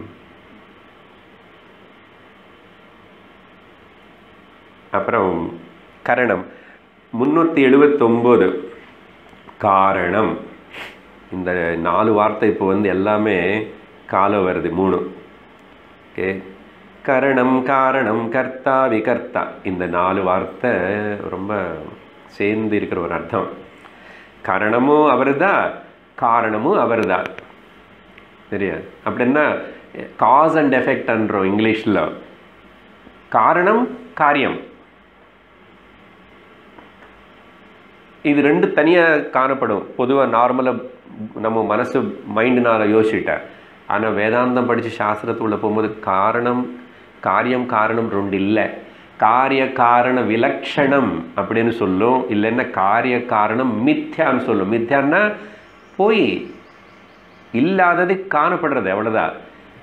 அப்புறம் கரணம் முந்நூற்றி எழுபத்தொம்போது காரணம் இந்த நாலு வார்த்தை இப்போ வந்து எல்லாமே காலம் வருது மூணு ஓகே கரணம் காரணம் கர்த்தா விகர்த்தா இந்த நாலு வார்த்தை ரொம்ப சேர்ந்து இருக்கிற ஒரு அர்த்தம் கரணமும் அவர் தான் காரணமும் அவர் தான் சரியா அப்படின்னா காஸ் அண்ட் எஃபெக்ட்ன்றோம் இங்கிலீஷில் காரணம் காரியம் இது ரெண்டு தனியாக காணப்படும் பொதுவாக நார்மலாக நம்ம மனசு மைண்டுனால் யோசிச்சிட்டேன் ஆனால் வேதாந்தம் படித்து சாஸ்திரத்துக்குள்ளே போகும்போது காரணம் காரியம் காரணம் ரெண்டு இல்லை காரிய காரண விலக்ஷணம் அப்படின்னு சொல்லும் இல்லைன்னா காரிய காரணம் மித்யான்னு சொல்லும் மித்யான்னா போய் இல்லாதது காணப்படுறது அவ்வளோதான்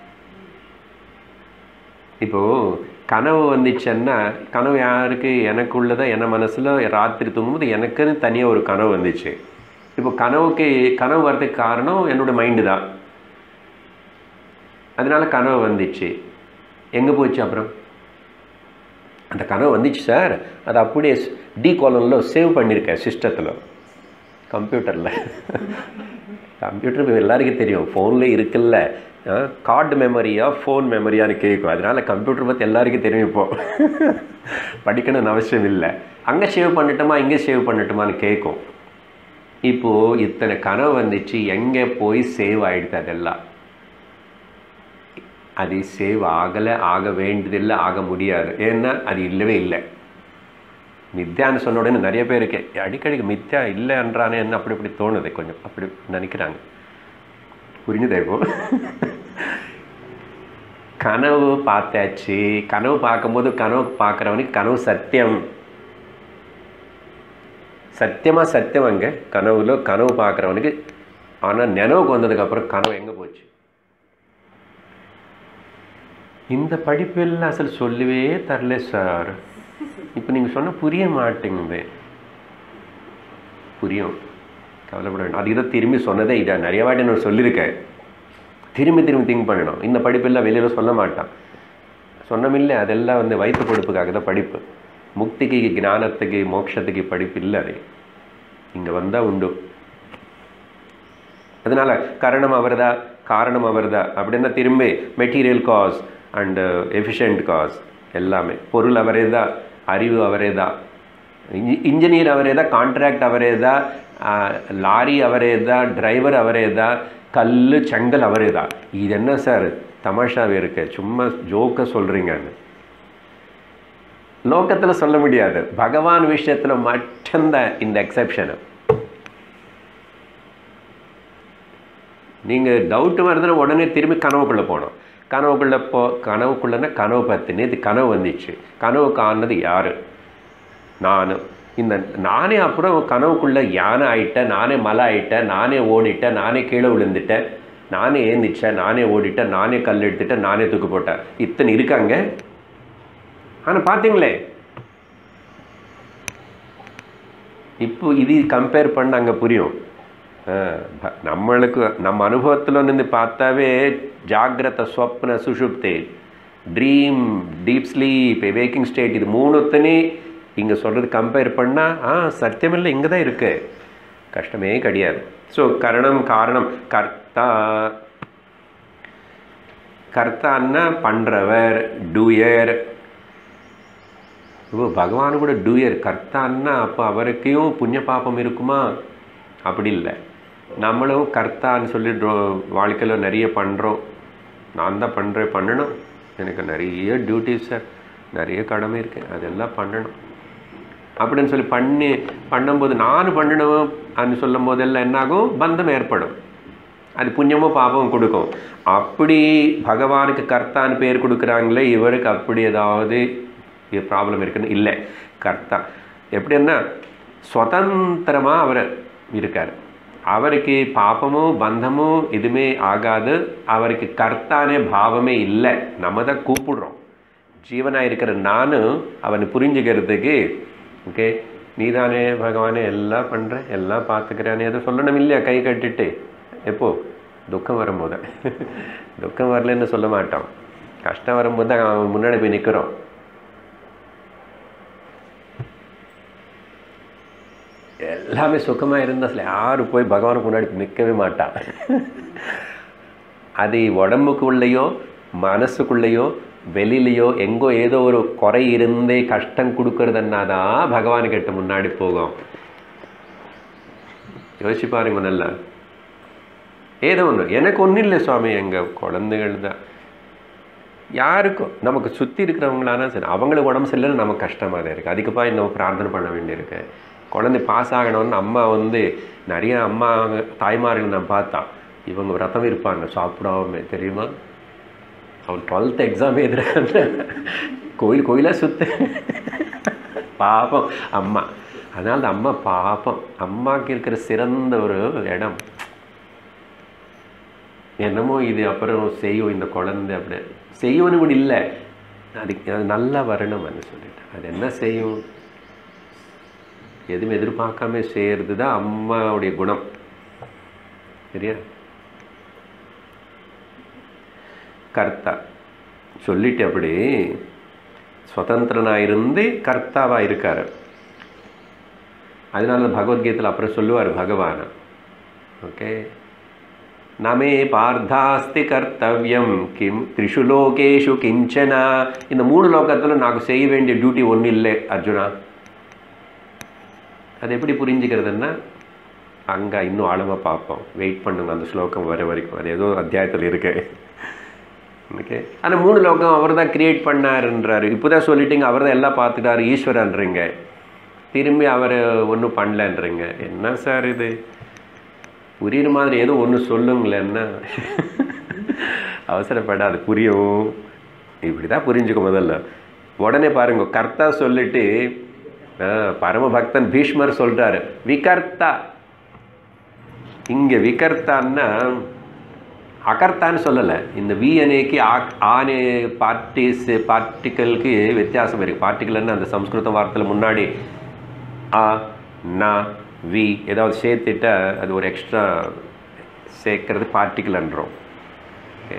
இப்போது கனவு வந்துச்சுன்னா கனவு யாருக்கு எனக்கு உள்ளதா என் மனசில் ராத்திரி தூங்கும்போது எனக்குன்னு தனியாக ஒரு கனவு வந்துச்சு இப்போ கனவுக்கு கனவு வர்றதுக்கு காரணம் என்னோடய மைண்டு தான் அதனால கனவு வந்துச்சு எங்கே போச்சு அப்புறம் அந்த கனவு வந்துச்சு சார் அது அப்படியே டி காலனில் சேவ் பண்ணியிருக்கேன் சிஸ்டத்தில் கம்ப்யூட்டரில் கம்ப்யூட்டர் எல்லாருக்கும் தெரியும் ஃபோனில் இருக்குல்ல கார்டு மெமரியா ஃபோன் மெமரியான்னு கேட்கும் அதனால் கம்ப்யூட்டர் பற்றி எல்லாருக்கும் தெரியும் இப்போது படிக்கணும்னு அவசியம் இல்லை அங்கே சேவ் பண்ணட்டுமா இங்கே சேவ் பண்ணட்டுமான்னு கேட்கும் இப்போது இத்தனை கனவு வந்துச்சு எங்கே போய் சேவ் ஆகிடுது அதெல்லாம் அது சேவ் ஆகலை ஆக வேண்டியதில்லை ஆக முடியாது ஏன்னா அது இல்லவே இல்லை மித்யான்னு சொன்ன உடனே நிறைய பேருக்கு அடிக்கடிக்கு மித்யா இல்லைன்றானே என்ன அப்படி இப்படி தோணுது கொஞ்சம் அப்படி நினைக்கிறாங்க புரிஞ்சுதா இப்போ கனவு பார்த்தாச்சு கனவு பார்க்கும்போது கனவு பார்க்குறவனுக்கு கனவு சத்தியம் சத்தியமாக சத்தியம் அங்கே கனவுல கனவு பார்க்குறவனுக்கு ஆனால் நினைவுக்கு வந்ததுக்கப்புறம் கனவு எங்கே போச்சு இந்த படிப்பெல்லாம் அசல் சொல்லவே தரல சார் இப்போ நீங்கள் சொன்ன புரிய மாட்டேங்குது புரியும் கவலைப்பட வேண்டாம் அதுக்கு தான் திரும்பி சொன்னதே இதை நிறைய வாட்டி நான் சொல்லியிருக்கேன் திரும்பி திரும்பி திங்க் பண்ணணும் இந்த படிப்பெல்லாம் வெளியில் சொல்ல மாட்டான் சொன்னமில்லை அதெல்லாம் வந்து வயிற்று பொடுப்புக்காக தான் படிப்பு முக்திக்கு ஞானத்துக்கு மோட்சத்துக்கு படிப்பு இல்லை அது இங்கே வந்தால் உண்டு அதனால காரணம் அவர்தா காரணம் அவர்தா அப்படின்னா திரும்பி material cause and efficient cause எல்லாமே பொருள் அவரே தான் அறிவு அவரே தான் இன்ஜினியர் அவரே தான் கான்ட்ராக்ட் அவரே தான் லாரி அவரே தான் டிரைவர் அவரே தான் கல் செங்கல் அவரே தான் இது என்ன சார் தமாஷாவே இருக்கு சும்மா ஜோக்க சொல்கிறீங்கன்னு லோக்கத்தில் சொல்ல முடியாது பகவான் விஷயத்தில் மட்டும்தான் இந்த எக்ஸப்ஷனு நீங்கள் டவுட்டு வருதுன்னா உடனே திரும்பி கனவுக்குள்ளே போகணும் கனவுக்குள்ளே போ கனவுக்குள்ளேன்னா கனவு பத்து நேற்று கனவு வந்துச்சு கனவு காணது யார் நான் இந்த நானே அப்புறம் கனவுக்குள்ளே யானை ஆயிட்டேன் நானே மலை ஆயிட்டேன் நானே ஓடிட்டேன் நானே கீழே விழுந்துட்டேன் நானே ஏந்திச்சேன் நானே ஓடிட்டேன் நானே கல் எடுத்துட்டேன் நானே தூக்கு போட்டேன் இத்தனை இருக்காங்க ஆனால் பார்த்தீங்களே இப்போ இது கம்பேர் பண்ண அங்கே புரியும் நம்மளுக்கு நம்ம அனுபவத்தில் நின்று பார்த்தாவே ஜாகிரத ஸ்வப்ன சுஷுப்தே dream deep sleep waking state இது மூணுத்தனே இங்கே சொல்கிறது கம்பேர் பண்ணால் ஆ சத்தியமில்லை இங்கே தான் இருக்குது கஷ்டமே கிடையாது ஸோ கரணம் காரணம் கர்த்தா கர்த்தான்னா பண்ணுறவர் டூயர் இப்போ பகவான் கூட டூயர் கர்த்தான்னா அப்போ அவருக்கையும் புண்ணிய பாப்பம் இருக்குமா அப்படி இல்லை நம்மளும் கர்த்தான்னு சொல்லி வாழ்க்கையில் நிறைய பண்ணுறோம் நான் தான் பண்ணுறேன் பண்ணணும் எனக்கு நிறைய டியூட்டிஸ் சார் நிறைய கடமை இருக்குது அதெல்லாம் பண்ணணும் அப்படின்னு சொல்லி பண்ணி பண்ணும்போது நான் பண்ணணும் அப்படின்னு சொல்லும் போதெல்லாம் என்னாகும் பந்தம் ஏற்படும் அது புண்ணியமோ பாபமும் கொடுக்கும் அப்படி பகவானுக்கு கர்த்தான்னு பேர் கொடுக்குறாங்களே இவருக்கு அப்படி ஏதாவது ப்ராப்ளம் இருக்குன்னு இல்லை கர்த்தா எப்படின்னா சுதந்திரமாக அவர் இருக்கார் அவருக்கு பாப்பமோ பந்தமோ எதுவுமே ஆகாது அவருக்கு கர்த்தானே பாவமே இல்லை நம்ம தான் கூப்பிடுறோம் ஜீவனாக இருக்கிற நானும் அவனை புரிஞ்சுக்கிறதுக்கு ஓகே நீதானே பகவானே எல்லாம் பண்ணுற எல்லாம் பார்த்துக்கிறானே அதை சொல்லணும் இல்லையா கை கட்டிட்டு எப்போ துக்கம் வரும்போது துக்கம் வரலன்னு சொல்ல மாட்டோம் கஷ்டம் வரும்போது தான் அவன் முன்னாடி போய் நிற்கிறோம் எல்லாமே சுகமாக இருந்தால் யாரும் போய் பகவானுக்கு முன்னாடி நிற்கவே மாட்டான் அது உடம்புக்குள்ளேயோ மனசுக்குள்ளேயோ வெளியிலையோ எங்கோ ஏதோ ஒரு குறை இருந்தே கஷ்டம் கொடுக்கறதுன்னா தான் பகவானுக்கிட்ட முன்னாடி போகும் யோசிச்சு பாருங்க நல்லா ஏதோ ஒன்று எனக்கு ஒன்றும் இல்லை சுவாமி எங்கள் குழந்தைகள் தான் யாருக்கும் நமக்கு சுற்றி இருக்கிறவங்களானா சரி அவங்களுக்கு உடம்பு சரியில்லைன்னு நமக்கு கஷ்டமாக தான் இருக்குது அதுக்குப்பா இன்னும் பிரார்த்தனை பண்ண வேண்டியிருக்கு குழந்தை பாஸ் ஆகணும்னு அம்மா வந்து நிறைய அம்மா தாய்மார்கள் நான் பார்த்தா இவங்க விரதம் இருப்பாங்க சாப்பிடாம தெரியுமா அவன் டுவெல்த் எக்ஸாம் எழுதுறாங்க கோயில் கோயிலாக சுத்து பாப்பம் அம்மா அதனால அந்த அம்மா பாப்பம் அம்மாவுக்கு இருக்கிற சிறந்த ஒரு இடம் என்னமோ இது அப்புறம் செய்யும் இந்த குழந்தை அப்படி செய்யும்னு கூட இல்லை அதுக்கு அது நல்லா வரணும்னு சொல்லிட்டு அது என்ன செய்யும் எதுவும் எதிர்பார்க்காம செய்கிறது தான் அம்மாவுடைய குணம் சரியா கர்த்தா சொல்லிட்டு அப்படி சுதந்திரனாக இருந்து கர்த்தாவாக இருக்கார் அதனால பகவத்கீதையில் அப்புறம் சொல்லுவார் பகவான் ஓகே நமே பார்த்தாஸ்தி கர்த்தவியம் கிம் த்ரிஷு லோகேஷு கிஞ்சனா இந்த மூணு லோகத்தில் నాకు செய்ய வேண்டிய டியூட்டி ஒன்றும் இல்லை அர்ஜுனா அது எப்படி புரிஞ்சுக்கிறதுன்னா அங்கே இன்னும் ஆழமாக பார்ப்போம் வெயிட் பண்ணுங்க அந்த ஸ்லோகம் வர வரைக்கும் அது ஏதோ அத்தியாயத்தில் இருக்கு ஓகே ஆனால் மூணு லோகம் அவர் தான் கிரியேட் பண்ணாருன்றாரு இப்போ தான் சொல்லிட்டீங்க அவர் தான் எல்லாம் பார்த்துட்டாரு ஈஸ்வரன்றீங்க திரும்பி அவர் ஒன்றும் பண்ணலன்றீங்க என்ன சார் இது புரியுற மாதிரி ஏதோ ஒன்று சொல்லுங்களேன்னா அவசரப்படாது புரியும் இப்படி தான் புரிஞ்சுக்க முதல்ல உடனே பாருங்க கர்த்தா சொல்லிட்டு பரமபக்தன் பீஷ்மர் சொல்கிறாரு விகர்த்தா இங்கே விகர்த்தான்னா அகர்த்தான்னு சொல்லலை இந்த வி அனேக்கு ஆனே பார்ட்டிஸ் பார்ட்டிக்கலுக்கு வித்தியாசம் இருக்குது பார்ட்டிக்கல்னு அந்த சம்ஸ்கிருத வார்த்தையில் முன்னாடி ஆ நா வி ஏதாவது சேர்த்துட்டா அது ஒரு எக்ஸ்ட்ரா சேர்க்கறது பார்ட்டிக்கல்ன்றோம் ஓகே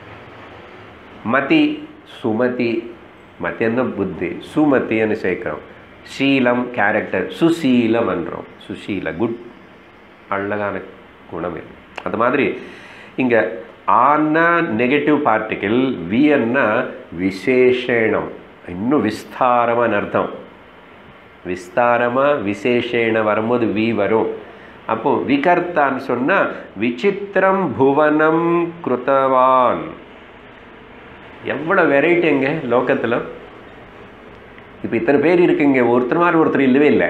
மதி சுமதி மத்தியன்னா புத்தி சுமதின்னு சேர்க்குறோம் சீலம் கேரக்டர் சுசீலம் என்றோம் சுசீல குட் அழகான குணம் இது அது மாதிரி இங்கே ஆன்னா நெகட்டிவ் பார்ட்டிக்கல் வியன்னா விசேஷணம் இன்னும் விஸ்தாரமான அர்த்தம் விஸ்தாரமாக விசேஷேன வரும்போது வி வரும் அப்போ விகர்த்தான்னு சொன்னால் விசித்திரம் புவனம் கிருத்தவான் எவ்வளோ வெரைட்டி எங்க லோகத்தில் இப்போ இத்தனை பேர் இருக்குங்க ஒருத்தர் மாதிரி ஒருத்தர் இல்லவே இல்லை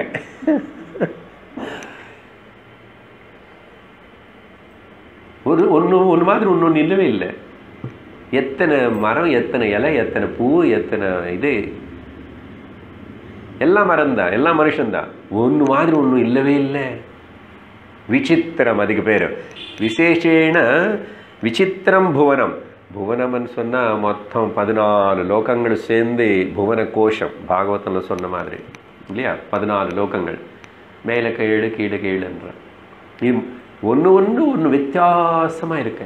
ஒரு ஒன்று ஒன்று மாதிரி ஒன்று ஒன்று இல்லவே இல்லை எத்தனை மரம் எத்தனை இலை எத்தனை பூ எத்தனை இது எல்லாம் மரம் தான் எல்லாம் மனுஷன்தான் ஒன்று மாதிரி ஒன்றும் இல்லவே இல்லை விசித்திரம் அதுக்கு பேர் விசேஷேன விசித்திரம் புவனம் புவனம்னு சொன்னால் மொத்தம் பதினாலு லோகங்கள் சேர்ந்து புவன கோஷம் பாகவத்தில் சொன்ன மாதிரி இல்லையா பதினாலு லோகங்கள் மேலே கீழே கீழே கீழேன்ற இது ஒன்று ஒன்று ஒன்று வித்தியாசமாக இருக்கு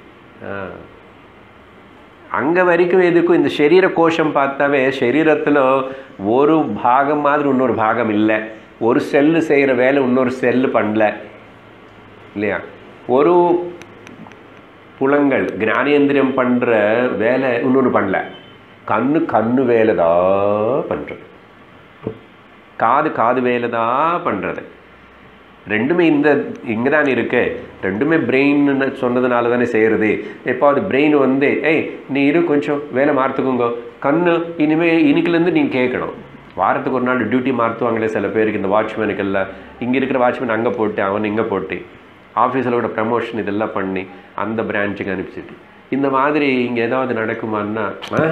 அங்கே வரைக்கும் எதுக்கும் இந்த சரீர கோஷம் பார்த்தாவே சரீரத்தில் ஒரு பாகம் மாதிரி இன்னொரு பாகம் இல்லை ஒரு செல்லு செய்கிற வேலை இன்னொரு செல்லு பண்ணல இல்லையா ஒரு புலங்கள் ஞானேந்திரியம் பண்ணுற வேலை இன்னொன்று பண்ணல கண்ணு கண்ணு வேலை தான் பண்ணுறது காது காது வேலை தான் பண்ணுறது ரெண்டுமே இந்த இங்கே தான் இருக்கு ரெண்டுமே பிரெயின் சொன்னதுனால தானே செய்கிறது எப்பாவது பிரெயின் வந்து ஏய் நீ இரு கொஞ்சம் வேலை மாற்றுக்குங்க கண்ணு இனிமே இன்னைக்குலேருந்து நீங்கள் கேட்கணும் வாரத்துக்கு ஒரு நாள் டியூட்டி மாற்றுவாங்களே சில பேருக்கு இந்த வாட்ச்மேனுக்கெல்லாம் இங்கே இருக்கிற வாட்ச்மேன் அங்கே போட்டு அவன் இங்கே போட்டு ஆஃபீஸில் கூட ப்ரமோஷன் இதெல்லாம் பண்ணி அந்த பிரான்ச்சுக்கு அனுப்பிச்சிட்டு இந்த மாதிரி இங்கே ஏதாவது நடக்குமான்னா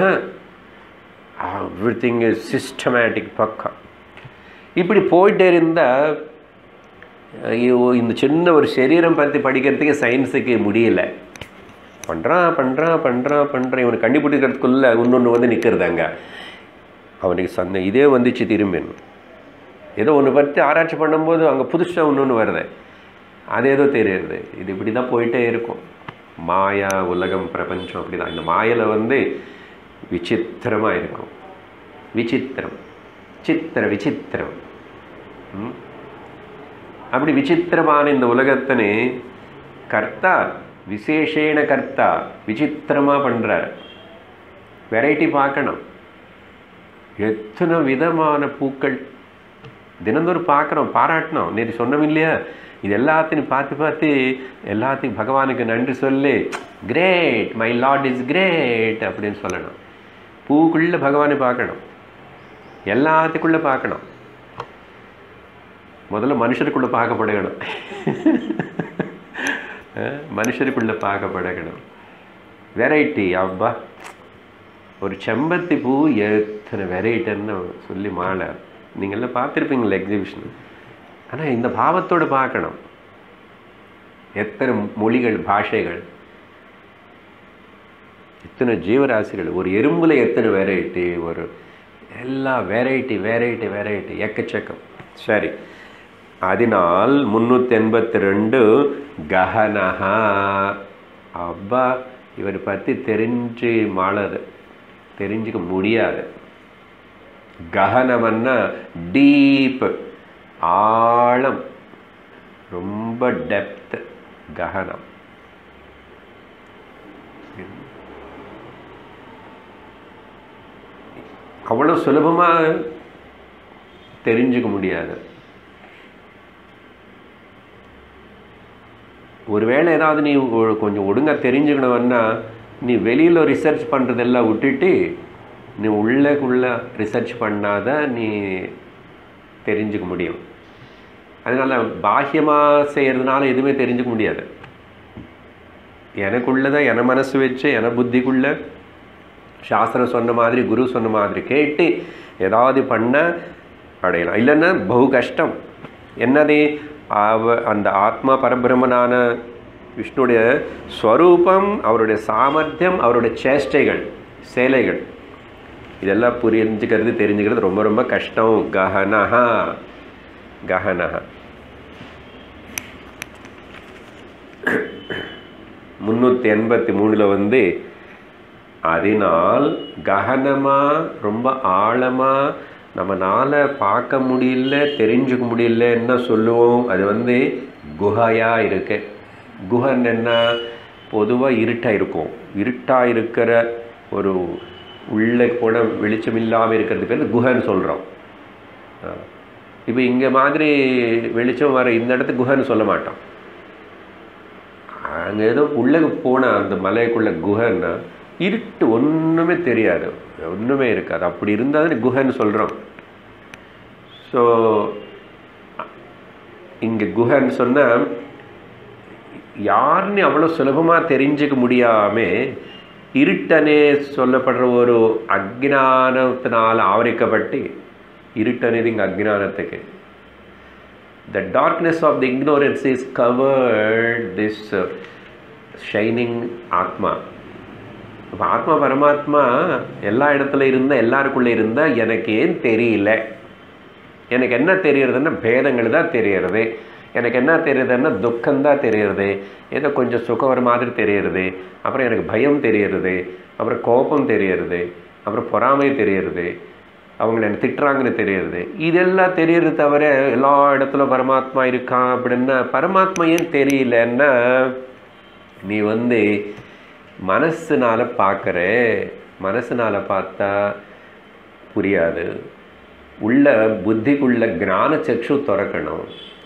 எவ்ரி திங் இஸ் சிஸ்டமேட்டிக் பக்கா இப்படி போயிட்டே இருந்தால் ஐயோ இந்த சின்ன ஒரு சரீரம் பற்றி படிக்கிறதுக்கு சயின்ஸுக்கு முடியல பண்ணுறான் பண்ணுறான் பண்ணுறான் பண்ணுறான் இவனை கண்டுபிடிக்கிறதுக்குள்ளே இன்னொன்று வந்து நிற்கிறது அங்கே அவனுக்கு சந்த இதே வந்துச்சு திரும்பின்னு ஏதோ ஒன்று பற்றி ஆராய்ச்சி பண்ணும்போது அங்கே புதுசாக இன்னொன்று வருது அது ஏதோ தெரியுது இது இப்படி தான் போயிட்டே இருக்கும் மாயா உலகம் பிரபஞ்சம் அப்படி தான் இந்த மாயில் வந்து விசித்திரமாக இருக்கும் விசித்திரம் சித்திர விசித்திரம் ம்? அப்படி விசித்திரமான இந்த உலகத்தினே கர்த்தா விசேஷேன கர்த்தா விசித்திரமாக பண்ணுறார் வெரைட்டி பார்க்கணும் எத்தனை விதமான பூக்கள் தினந்தோறும் பார்க்குறோம் பாராட்டணும் நேற்று சொன்னோம் இல்லையா இது எல்லாத்தையும் பார்த்து பார்த்து எல்லாத்தையும் பகவானுக்கு நன்றி சொல்லி great my lord is great அப்படின்னு சொல்லணும் பூக்குள்ளே பகவானை பார்க்கணும் எல்லாத்துக்குள்ளே பார்க்கணும் முதல்ல மனுஷருக்குள்ளே பார்க்க பழகணும் அஹ், மனுஷருக்குள்ளே பார்க்க பழகணும் வெரைட்டி அப்பா ஒரு செம்பருத்தி பூ எத்தனை வெரைட்டின்னு சொல்லி மாலை நீங்கள்லாம் பார்த்துருப்பீங்களா எக்ஸிபிஷன் ஆனால் இந்த பாவத்தோடு பார்க்கணும் எத்தனை மொழிகள் பாஷைகள் எத்தனை ஜீவராசிகள் ஒரு எறும்புல எத்தனை வெரைட்டி ஒரு எல்லா வெரைட்டி வெரைட்டி வெரைட்டி எக்கச்சக்கம் சரி அதனால் முந்நூற்றி எண்பத்தி ரெண்டு கஹனஹா அப்பா இவர் பற்றி தெரிஞ்சு மாளது தெரிஞ்சுக்க முடியாது ககனம்னா டீப் ஆழம் ரொம்ப டெப்த் ககனம் அவ்வளோ சுலபமாக தெரிஞ்சுக்க முடியாது ஒருவேளை ஏதாவது நீ ஒரு கொஞ்சம் ஒழுங்காக தெரிஞ்சுக்கணும்னா நீ வெளியில் ரிசர்ச் பண்ணுறதெல்லாம் விட்டுட்டு நீ உள்ளக்குள்ள ரிசர்ச் பண்ணாத நீ தெரிஞ்சுக்க முடியும் அதனால் பாஹ்யமாக செய்கிறதுனால எதுவுமே தெரிஞ்சுக்க முடியாது எனக்குள்ளதை என மனசு வச்சு என புத்திக்குள்ள சாஸ்திரம் சொன்ன மாதிரி குரு சொன்ன மாதிரி கேட்டு ஏதாவது பண்ண அடையலாம் இல்லைன்னா பகு கஷ்டம் என்னது அவ அந்த ஆத்மா பரபிரமனான விஷ்ணுடைய ஸ்வரூபம் அவருடைய சாமர்த்தியம் அவருடைய சேஷ்டைகள் சேலைகள் இதெல்லாம் புரிஞ்சுக்கிறது தெரிஞ்சுக்கிறது ரொம்ப ரொம்ப கஷ்டம் கஹனஹா கஹனஹா முந்நூற்றி எண்பத்தி மூணில் வந்து அதனால் ககனமாக ரொம்ப ஆழமாக நம்மனால பார்க்க முடியல தெரிஞ்சுக்க முடியலன்னு சொல்லுவோம் அது வந்து குகையாக இருக்கு குஹன் என்ன பொதுவாக இருட்டாக இருக்கும் இருட்டாக இருக்கிற ஒரு உள்ளே கூட வெளிச்சம் இல்லாமல் இருக்கிறது பேர் குஹன்னு சொல்கிறோம் இப்போ இங்கே மாதிரி வெளிச்சம் வர இந்த இடத்துக்கு குஹன்னு சொல்ல மாட்டோம் அங்கே ஏதோ உள்ளே போன அந்த மலைக்குள்ள குஹன்னா இருட்டு ஒன்றுமே தெரியாது ஒன்றுமே இருக்காது அப்படி இருந்தால் குஹன்னு சொல்கிறோம் ஸோ இங்கே குஹன்னு சொன்னால் யாருன்னு அவ்வளோ சுலபமாக தெரிஞ்சுக்க முடியாமல் இருட்டனே சொல்லப்படுற ஒரு அக்ஞானத்தினால் ஆவரிக்கப்பட்டு இருட்டனது இங்கே அக்ஞானத்துக்கு the darkness of the ignorance is covered this uh, shining ஆத்மா இப்போ ஆத்மா பரமாத்மா எல்லா இடத்துல இருந்தா எல்லாருக்குள்ளே இருந்தால் எனக்கு ஏன் தெரியல எனக்கு என்ன தெரியறதுன்னா பேதங்கள் தான் தெரியறது எனக்கு என்ன தெரியுதுன்னா துக்கம்தான் தெரியறது ஏதோ கொஞ்சம் சுகம் வர மாதிரி தெரியறது அப்புறம் எனக்கு பயம் தெரியறது அப்புறம் கோபம் தெரியறது அப்புறம் பொறாமை தெரியறது அவங்கள என்ன திட்டுறாங்கன்னு தெரியறது இதெல்லாம் தெரியறது தவிர எல்லா இடத்துல பரமாத்மா இருக்கான் அப்படின்னா பரமாத்மா ஏன் தெரியலன்னா நீ வந்து மனசுனால பார்க்குற மனசுனால பார்த்தா புரியாது உள்ள புத்திக்குள்ள ஞான சக்ஷு திறக்கணும்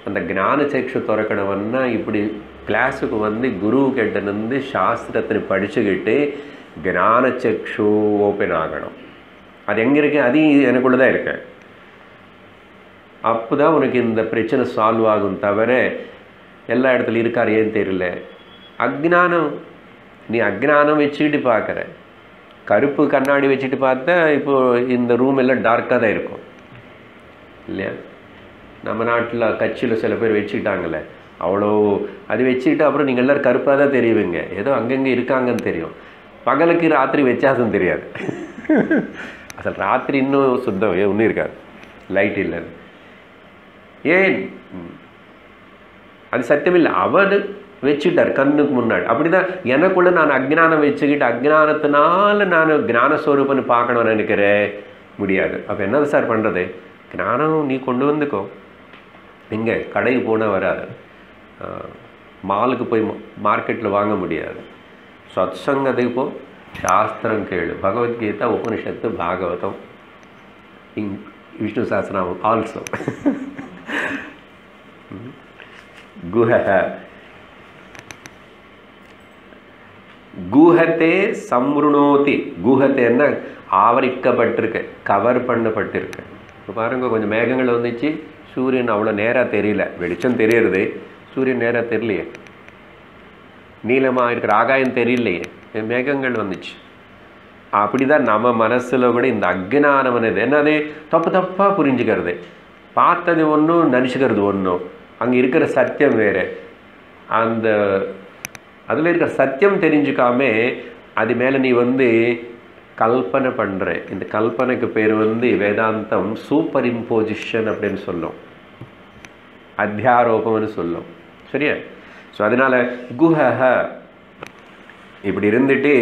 அந்த ಜ್ಞಾನ ಚಕ್ಷು திறக்கணும்னா இப்படி கிளாஸுக்கு வந்து குரு கிட்ட இருந்து சாஸ்திரத்தை படிச்சுக்கிட்டு ஞான சக்ஷு ஓப்பன் ஆகணும் அது எங்கே இருக்கு அது எனக்குள்ள தான் இருக்கு அப்போ தான் உனக்கு இந்த பிரச்சனை சால்வ் ஆகும் தவிர எல்லா இடத்துலையும் இருக்கார் ஏன்னு தெரியல அக்ஞானம் நீ அக்ஞானம் வச்சுக்கிட்டு பார்க்குற கருப்பு கண்ணாடி வச்சுட்டு பார்த்தா இப்போ இந்த ரூம் எல்லாம் டார்க்காக தான் இருக்கும் இல்லையா நம்ம நாட்டில் கட்சியில் சில பேர் வச்சுக்கிட்டாங்களே அவ்வளோ அது வச்சுக்கிட்டு அப்புறம் நீங்கள் எல்லோரும் கருப்பாக தான் தெரியுவீங்க ஏதோ அங்கங்கே இருக்காங்கன்னு தெரியும் பகலுக்கு ராத்திரி வித்தியாசம் தெரியாது அசல் ராத்திரி இன்னும் சுத்தம் ஏ ஒன்றும் இருக்காது லைட் இல்லைன்னு ஏன் ம். அது சத்தியமில்லை அவர் வச்சுட்டார் கண்ணுக்கு முன்னாடி அப்படிதான் எனக்குள்ள நான் அஜ்ஞானம் வச்சுக்கிட்டு அஜ்ஞானத்தினால நான் ஞானஸ்வரூபன்னு பார்க்கணும்னு நினைக்கிறேன் முடியாது அப்போ என்ன சார் பண்ணுறது ஞானம் நீ கொண்டு வந்துக்கோ எங்கே கடைக்கு போனால் வராது மாலுக்கு போய் மார்க்கெட்டில் வாங்க முடியாது சத்சங்கத்துக்கு போ சாஸ்திரம் கேளு பகவத்கீதா உபனிஷத்து பாகவதம் இங் விஷ்ணு சாஸ்திரம் ஆல்சோ குஹ குஹத்தே சம்ருணோதி குஹத்தேன்னா ஆவரிக்கப்பட்டிருக்கு கவர் பண்ணப்பட்டிருக்கு இப்போ பாருங்க கொஞ்சம் மேகங்கள் வந்துச்சு சூரியன் அவ்வளோ நேராக தெரியல வெளிச்சம் தெரியறது சூரியன் நேராக தெரியலையே நீளமாக இருக்கிற ஆகாயம் தெரியலையே மேகங்கள் வந்துச்சு அப்படிதான் நம்ம மனசுல கூட இந்த அக்ஞானம்னது என்னது தப்பு தப்பாக புரிஞ்சுக்கிறது பார்த்தது ஒன்றும் நினச்சிக்கிறது ஒன்றும் அங்கே இருக்கிற சத்தியம் வேறு அந்த அதில் இருக்கிற சத்தியம் தெரிஞ்சுக்காம அது மேலே நீ வந்து கல்பனை பண்ணுற இந்த கல்பனைக்கு பேர் வந்து வேதாந்தம் சூப்பர் இம்போசிஷன் அப்படின்னு சொல்லும் அத்தியாரோபம்னு சொல்லும் சரியா ஸோ அதனால் குஹஹ இப்படி இருந்துட்டு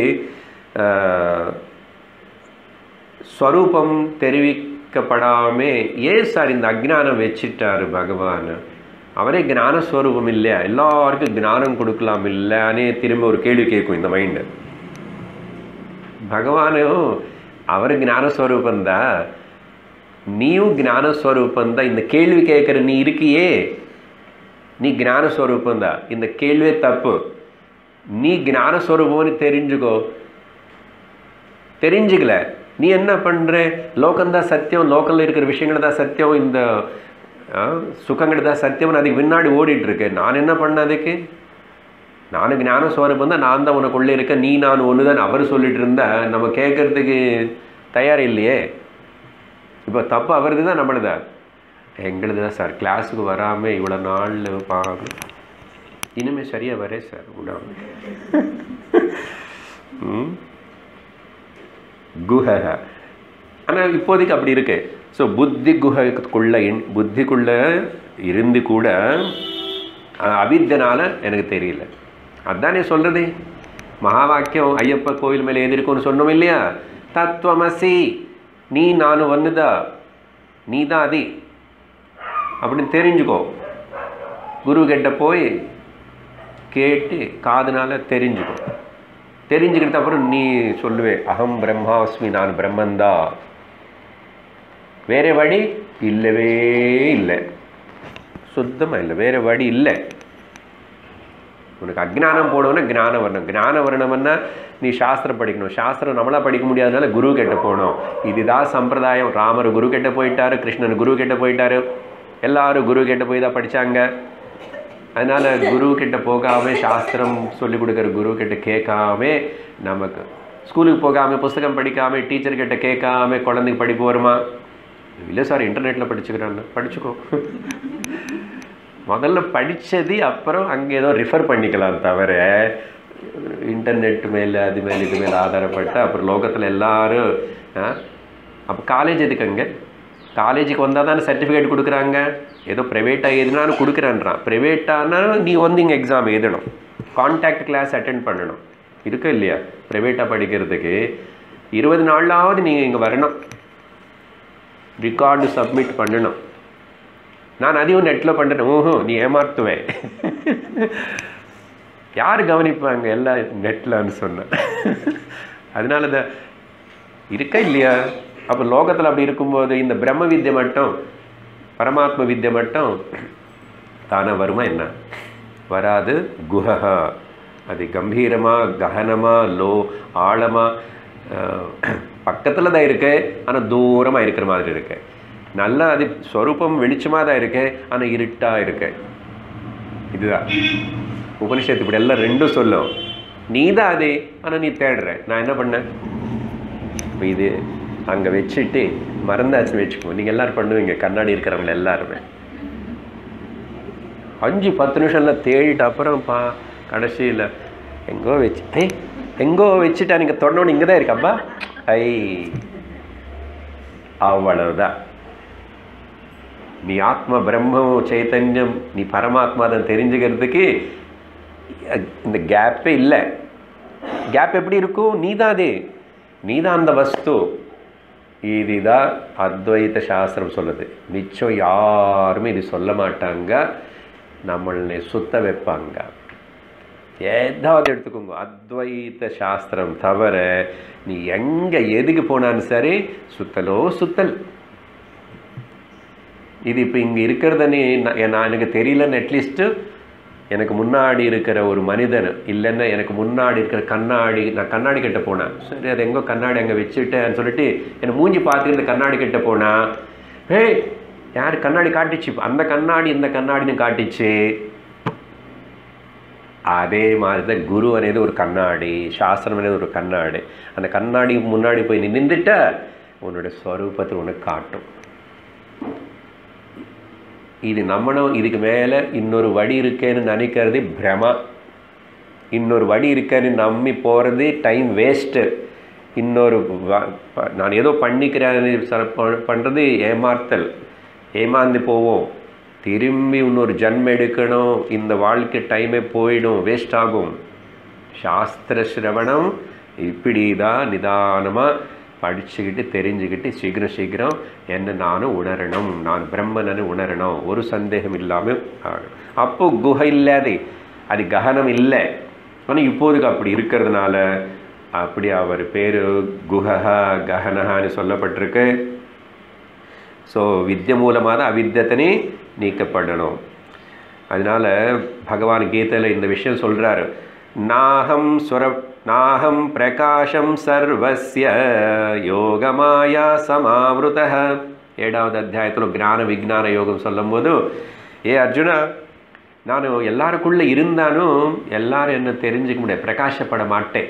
ஸ்வரூபம் தெரிவிக்கப்படாமே ஏன் சார் இந்த அஜ்ஞானம் வச்சிட்டாரு பகவான் அவரே ஞானஸ்வரூபம் இல்லையா எல்லாருக்கும் ஞானம் கொடுக்கலாம் இல்லைன்னு திரும்ப ஒரு கேள்வி கேட்கும் இந்த மைண்டு பகவானும் அவர் ஞானஸ்வரூபந்தான் நீயும் ஞானஸ்வரூபந்தான் இந்த கேள்வி கேட்குற நீ இருக்கியே நீ ஞானஸ்வரூபந்தான் இந்த கேள்வியே தப்பு நீ ஞானஸ்வரூபம்னு தெரிஞ்சுக்கோ தெரிஞ்சுக்கல நீ என்ன பண்ணுற லோகம்தான் சத்தியம் லோக்கலில் இருக்கிற விஷயங்கள் தான் சத்தியம் இந்த சுகங்கள் தான் சத்தியம்னு அதுக்கு பின்னாடி ஓடிட்டு இருக்கேன் நான் என்ன பண்ண அதுக்கு நானு ஞானஸ்வரூபம் தான் நான் தான் உனக்குள்ளே இருக்கேன் நீ நான் ஒன்று தான் அவர் சொல்லிட்டு இருந்தா நம்ம கேட்கறதுக்கு தயார் இல்லையே இப்போ தப்பு அவரது தான் நம்மளுதா எங்களுது தான் சார் கிளாஸுக்கு வராமல் இவ்வளோ நாள் பாருங்க இனிமேல் சரியாக வரே சார் விடாம ம் குஹ ஆனால் இப்போதைக்கு அப்படி இருக்கு ஸோ புத்தி குஹக்குள்ள புத்திக்குள்ள இருந்து கூட அவித்தனால எனக்கு தெரியல அதானே சொல்கிறதே மகா வாக்கியம் ஐயப்ப கோவில் மேலே எதிர்க்கும்னு சொன்னோம் இல்லையா தத்துவமசி நீ நான் ஒன்றுதா நீ தான் அதி அப்படின்னு தெரிஞ்சுக்கோ குரு கிட்ட போய் கேட்டு காதுனால தெரிஞ்சுக்கோ தெரிஞ்சுக்கிட்ட அப்புறம் நீ சொல்லுவே அகம் பிரம்மாஸ்மி நான் பிரம்மந்தா வேற வழி இல்லவே இல்லை சுத்தமாக இல்லை வேற வழி இல்லை உனக்கு அஜ்ஞானம் போடணும்னா ஞானம் வரணும் ஞானம் வரணும்னா நீ சாஸ்திரம் படிக்கணும் சாஸ்திரம் நம்மளாக படிக்க முடியாதனால குரு கிட்ட போகணும் இதுதான் சம்பிரதாயம் ராமர் குரு கிட்ட போயிட்டாரு கிருஷ்ணன் குரு கிட்ட போயிட்டாரு எல்லாரும் குரு கிட்ட போய் தான் படித்தாங்க அதனால் குரு கிட்ட போகாமல் சாஸ்திரம் சொல்லிக் கொடுக்குற குரு கிட்ட கேட்காம நமக்கு ஸ்கூலுக்கு போகாமல் புஸ்தகம் படிக்காமல் டீச்சர் கிட்ட கேட்காம குழந்தைக்கு படிப்பு வருமா இல்லை சார் இன்டர்நெட்டில் படிச்சுக்கிறான்னு படிச்சுக்கோ முதல்ல படித்தது அப்புறம் அங்கே ஏதோ ரிஃபர் பண்ணிக்கலாம் தவிர இன்டர்நெட் மேலே அது மேலே இது மேலே ஆதாரப்பட்டு அப்புறம் லோகத்தில் எல்லாரும் அப்போ காலேஜ் எதுக்கு அங்கே காலேஜுக்கு வந்தால் தானே சர்டிஃபிகேட் கொடுக்குறாங்க ஏதோ ப்ரைவேட்டாக எதுனாலும் கொடுக்குறேன்றான் ப்ரைவேட்டானா நீ வந்து இங்கே எக்ஸாம் எழுதணும் கான்டாக்ட் கிளாஸ் அட்டென்ட் பண்ணணும் இருக்கா இல்லையா ப்ரைவேட்டாக படிக்கிறதுக்கு இருபது நாளாவது நீங்கள் இங்கே வரணும் ரிகார்டு சப்மிட் பண்ணணும் நான் அதையும் நெட்டில் பண்ணுறேன் ஓஹோ நீ ஏமாத்துவேன் யார் கவனிப்பாங்க எல்லாம் நெட்லன்னு சொன்னேன் அதனால தான் இருக்கா இல்லையா அப்போ லோகத்தில் அப்படி இருக்கும்போது இந்த பிரம்ம வித்யை மட்டும் பரமாத்ம வித்யை மட்டும் தானே வருமா என்ன வராது குஹா அது கம்பீரமாக ககனமாக லோ ஆழமாக பக்கத்தில் தான் இருக்கு ஆனால் தூரமாக இருக்கிற மாதிரி இருக்கு நல்லா அது ஸ்வரூபம் வெளிச்சமாக தான் இருக்கு ஆனால் இருட்டாக இருக்கு இதுதான் உபனிஷத்து இப்படி எல்லாம் ரெண்டும் சொல்லும் நீ தான் அதே ஆனால் நீ தேடுற நான் என்ன பண்ணேன் இப்போ இது அங்கே வச்சுட்டு மறந்தாச்சு வச்சுக்கோ நீங்கள் எல்லாரும் பண்ணுவீங்க கண்ணாடி இருக்கிறவங்க எல்லாருமே அஞ்சு பத்து நிமிஷம்ல தேடிட்டு அப்புறம் பா கடைசியில் எங்கோ வச்சு ஏய் எங்கோ வச்சுட்டா நீங்கள் தொடணும் இங்கே தான் இருக்கப்பா ஐ அவ்வளவுதான் நீ ஆத்ம பிரம்மம் சைத்தன்யம் நீ பரமாத்மா தான் தெரிஞ்சுக்கிறதுக்கு இந்த கேப்பே இல்லை கேப் எப்படி இருக்கும் நீ தான் அது நீ தான் அந்த வஸ்து இதுதான் அத்வைத சாஸ்திரம் சொல்லுது மிச்சம் யாருமே இது சொல்ல மாட்டாங்க நம்மளை சுத்த வைப்பாங்க ஏதாவது எடுத்துக்கோங்க அத்வைத சாஸ்திரம் தவிர நீ எங்கே எதுக்கு போனாலும் சரி சுத்தலோ சுத்தல் இது இப்போ இங்கே இருக்கிறதுன்னு நான் எனக்கு தெரியலன்னு அட்லீஸ்ட்டு எனக்கு முன்னாடி இருக்கிற ஒரு மனிதன் இல்லைன்னா எனக்கு முன்னாடி இருக்கிற கண்ணாடி நான் கண்ணாடி கிட்ட போனேன் சரி அது எங்கோ கண்ணாடி அங்கே வச்சுட்டேன்னு சொல்லிட்டு என்னை மூஞ்சி பார்த்துக்கிட்டு கண்ணாடி கிட்ட போனா ஏய் யார் கண்ணாடி காட்டிச்சு அந்த கண்ணாடி இந்த கண்ணாடின்னு காட்டிச்சு அதே மாதிரி தான் குரு అనేది ஒரு கண்ணாடி சாஸ்திரம் అనేది ஒரு கண்ணாடி அந்த கண்ணாடி முன்னாடி போய் நின்றுட்ட உன்னோட ஸ்வரூபத்தை உனக்கு காட்டும் இது நம்மளும் இதுக்கு மேலே இன்னொரு வழி இருக்கேன்னு நினைக்கிறது பிரமா இன்னொரு வழி இருக்கேன்னு நம்பி போகிறது டைம் வேஸ்ட்டு இன்னொரு நான் ஏதோ பண்ணிக்கிறேன் பண்ணுறது ஏமாத்தல் ஏமாந்து போவோம் திரும்பி இன்னொரு ஜன்மம் எடுக்கணும் இந்த வாழ்க்கை டைமே போயிடும் வேஸ்ட் ஆகும் சாஸ்திர சிரவணம் இப்படி தான் நிதானமாக படிச்சுக்கிட்டு தெரிஞ்சுக்கிட்டு சீக்கிரம் சீக்கிரம் என்ன நானும் உணரணும் நான் பிரம்மனன்னு உணரணும் ஒரு சந்தேகம் இல்லாமல் ஆகணும் அப்போ குகை இல்லாதே அது ககனம் இல்லை ஆனால் இப்போதுக்கு அப்படி இருக்கிறதுனால அப்படி அவர் பேர் குஹா ககனஹான்னு சொல்லப்பட்டிருக்கு ஸோ வித்ய மூலமாக தான் அவித்தியத்தனே நீக்கப்படணும் அதனால் பகவான் கீதையில் இந்த விஷயம் சொல்கிறாரு நாகம் சுர நாகம் பிரகாஷம் சர்வஸ்ய யோகமாயா சமாவிருத ஏழாவது அத்தியாயத்தில் ஞான விஜான யோகம் சொல்லும்போது ஏ அர்ஜுனா நான் எல்லாருக்குள்ளே இருந்தாலும் எல்லாரும் என்ன தெரிஞ்சுக்க முடியாது பிரகாசப்பட மாட்டேன்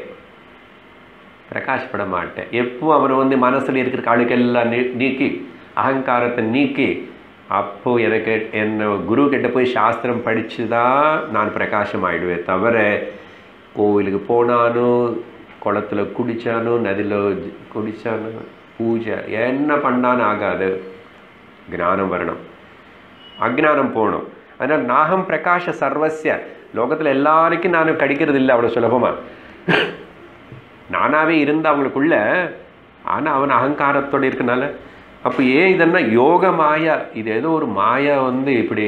பிரகாசப்பட மாட்டேன் எப்போ அவனை வந்து மனசில் இருக்கிற அழுக்கெல்லாம் நீ நீக்கி அகங்காரத்தை நீக்கி அப்போ எனக்கு என்ன குரு கிட்ட போய் சாஸ்திரம் படித்து தான் நான் பிரகாசம் ஆயிடுவேன் தவிர கோவிலுக்கு போனாலும் குளத்துல குடித்தானும் நதியில் குடித்தானும் பூஜை என்ன பண்ணாலும் ஆகாது ஞானம் வரணும் அஜ்ஞானம் போகணும் அதனால் நாகம் பிரகாஷ சர்வசிய லோகத்தில் எல்லாருக்கும் நான் கடிக்கிறது இல்லை அவ்வளோ சுலபமாக நானாகவே இருந்த அவங்களுக்குள்ள ஆனால் அவன் அகங்காரத்தோடு இருக்கனால அப்போ ஏன் இதென்னா யோக மாயா இது ஏதோ ஒரு மாயா வந்து இப்படி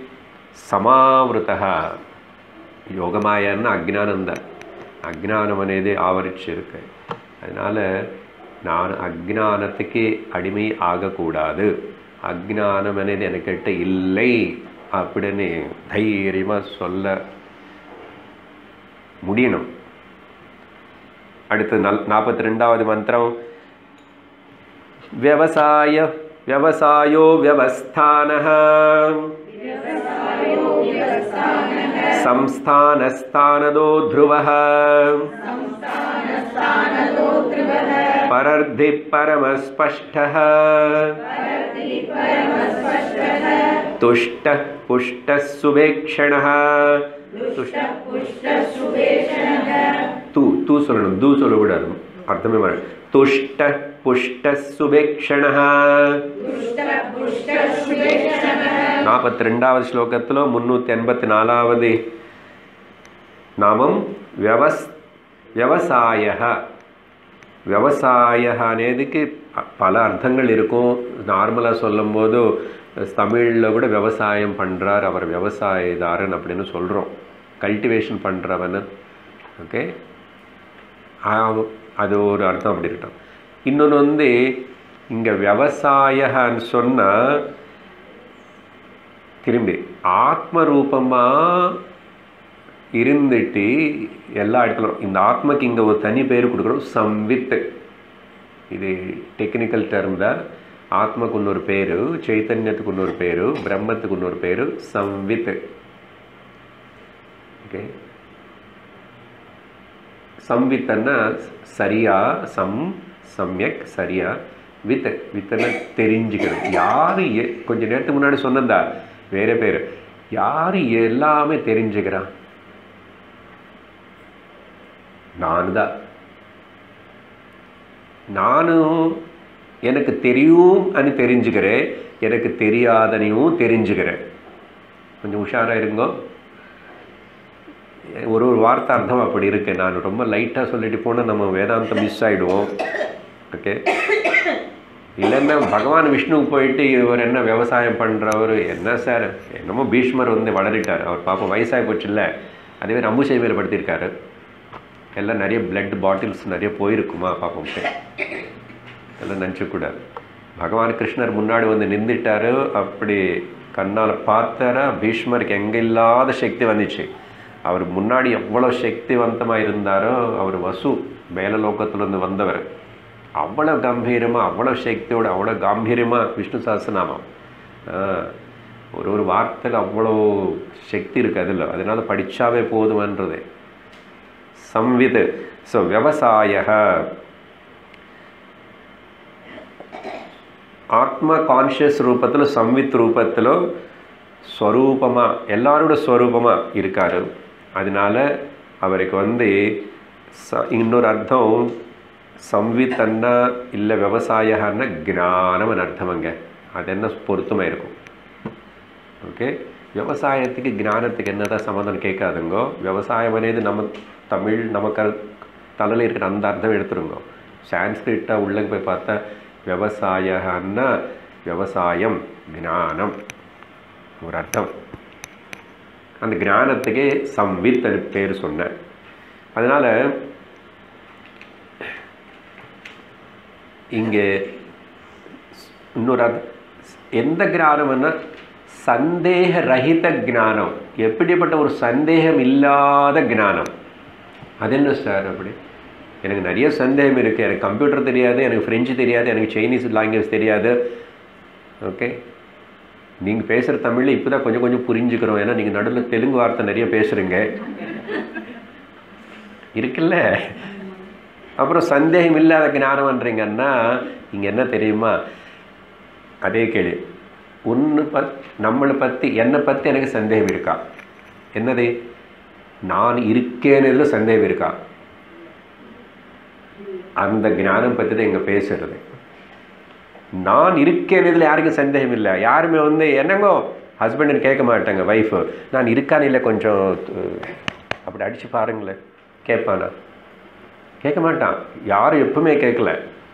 சமாவிருத்தா யோக மாயான்னு அஜ்ஞானம் தான் அஜ்ஞானம் అనేది ஆவரிச்சு இருக்கு அதனால் நான் அஜ்ஞானத்துக்கு அடிமை ஆகக்கூடாது அஜ்ஞானம் అనేది எனக்கிட்ட இல்லை அப்படின்னு தைரியமாக சொல்ல முடியணும் அடுத்து நல் நாற்பத்தி ரெண்டாவது மந்திரம் व्यवसाय व्यवसायो व्यवस्थानः संस्थानस्तानदो ध्रुवः परर्धि परमस्पष्टः तुष्टः पुष्टः सुवेक्षणः तू तू சொல்லணும் தூ சொல்லக்கூடாது அர்த்தமே வர துஷ்ட புஷ்ட சுபேக்ஷண நாற்பத்தி ரெண்டாவது ஸ்லோகத்தில் முந்நூற்றி எண்பத்தி நாலாவது நாமம் వ్యవస్ వ్యవసాయ వ్యవసాయ అనేదికి பல அர்த்தங்கள் இருக்கும் நார்மலாக சொல்லும்போது தமிழில் கூட விவசாயம் பண்ணுறார் அவர் விவசாயதாரன் அப்படின்னு சொல்கிறோம் கல்டிவேஷன் பண்ணுறவன் ஓகே அது ஒரு அர்த்தம் அப்படி இருக்கட்டும் இன்னொன்று வந்து இங்கே விவசாயன்னு சொன்னால் திரும்பி ஆத்ம ரூபமாக இருந்துட்டு எல்லா இடத்துலும் இந்த ஆத்மக்கு இங்கே ஒரு தனி பேர் கொடுக்குறோம் சம்வித் இது டெக்னிக்கல் டேர்ம் தான் ஆத்மக்கு இன்னொரு பேர் சைத்தன்யத்துக்கு இன்னொரு பேர் பிரம்மத்துக்கு இன்னொரு பேர் சம்வித் ஓகே சம்வித்தன்னா சரியா சம் சம்யக் சரியா வித் வித்தன்னா தெரிஞ்சுக்கிறது யார் எ- கொஞ்ச நேரத்துக்கு முன்னாடி சொன்னதா வேற பேர் யார் எல்லாமே தெரிஞ்சுக்கிறான் நான் தான் நானும் எனக்கு தெரியும் అని தெரிஞ்சுக்கிறேன் எனக்கு தெரியாதனையும் தெரிஞ்சுக்கிறேன் கொஞ்சம் உஷாராக இருங்கோ ஒரு ஒரு வார்த்தை அர்த்தம் அப்படி இருக்கு நான் ரொம்ப லைட்டாக சொல்லிட்டு போனால் நம்ம வேதாந்தம் மிஸ் ஆகிடுவோம் ஓகே இல்லைன்னா பகவான் விஷ்ணுவுக்கு போயிட்டு இவர் என்ன விவசாயம் பண்ணுறவர் என்ன சார் என்னமோ பீஷ்மர் வந்து வளரிட்டார் அவர் பாப்போம் வயசாகி போச்சுல்ல அதே மாதிரி அம்புசை மேலே படுத்திருக்காரு எல்லாம் நிறைய பிளட் பாட்டில்ஸ் நிறைய போயிருக்குமா பார்ப்போம் எல்லாம் நினச்சக்கூடாது பகவான் கிருஷ்ணர் முன்னாடி வந்து நின்றுட்டாரு அப்படி கண்ணால் பார்த்தாரா பீஷ்மருக்கு எங்கே இல்லாத சக்தி வந்துச்சு அவர் முன்னாடி எவ்வளோ சக்திவந்தமாக இருந்தாரோ அவர் வசு மேலலோகத்துலேருந்து வந்தவர் அவ்வளோ கம்பீரமாக அவ்வளோ சக்தியோட அவ்வளோ காம்பீரியமாக விஷ்ணு சஹஸ்ரநாமம் ஆ, ஒரு ஒரு வார்த்தையில் அவ்வளோ சக்தி இருக்குது அதில் அதனால் படித்தாவே போதுமன்றது ಸಂವಿತ್ ಸೊ ವ್ಯವಸಾಯ ஆத்ம கான்ஷியஸ் ரூபத்தில் சம்வித் ரூபத்தில் ஸ்வரூபமாக எல்லாரோட ஸ்வரூபமாக இருக்கார் அதனால அவருக்கு வந்து ச இன்னொரு அர்த்தம் சம்வித் அண்ணா இல்லை விவசாயன்னா ஞானம் அர்த்தம் அங்கே அது என்ன பொருத்தமாக இருக்கும் ஓகே விவசாயத்துக்கு ஞானத்துக்கு என்னதான் சம்மந்தம் கேட்காதுங்கோ விவசாயம் అనేది நம்ம தமிழ் நமக்கு தலையில் இருக்கிற அந்த அர்த்தம் எடுத்துருங்கோ சான்ஸ்கிரிட்டாக உள்ள போய் பார்த்தா விவசாயன்னா விவசாயம் ஞானம் ஒரு அர்த்தம் அந்த ஞானத்துக்கே சம்வித் பேர் சொன்னேன் அதனால் இங்கே இன்னொரு அர்த்தம் எந்த ஞானம்னா சந்தேக ரஹித ஞானம் எப்படிப்பட்ட ஒரு சந்தேகம் இல்லாத ஞானம் அது என்ன சார் அப்படி எனக்கு நிறைய சந்தேகம் இருக்குது எனக்கு கம்ப்யூட்டர் தெரியாது எனக்கு ஃப்ரெஞ்சு தெரியாது எனக்கு சைனீஸ் லாங்குவேஜ் தெரியாது ஓகே நீங்கள் பேசுகிற தமிழில் இப்போ தான் கொஞ்சம் கொஞ்சம் புரிஞ்சுக்கிறோம் ஏன்னா நீங்கள் நடுவில் தெலுங்கு வார்த்தை நிறைய பேசுகிறீங்க இருக்குல்ல அப்புறம் சந்தேகம் இல்லாத ஞானம்ன்றீங்கன்னா இங்கே என்ன தெரியுமா அதே கேள்வி ஒன்று பத் நம்மளை பற்றி என்னை பற்றி எனக்கு சந்தேகம் இருக்கா என்னது நான் இருக்கேன்னு சந்தேகம் இருக்கா அந்த ஞானம் பற்றி தான் இங்கே பேசுறது நான் இருக்கேன்னு யாருக்கும் சந்தேகம் இல்லை யாருமே வந்து என்னங்கோ ஹஸ்பண்டுன்னு கேட்க மாட்டாங்க ஒய்ஃபு நான் இருக்கான்னு இல்லை கொஞ்சம் அஹ், அப்படி அடித்து பாருங்களேன் கேட்பானா கேட்க மாட்டான் யாரும் எப்பவுமே கேட்கல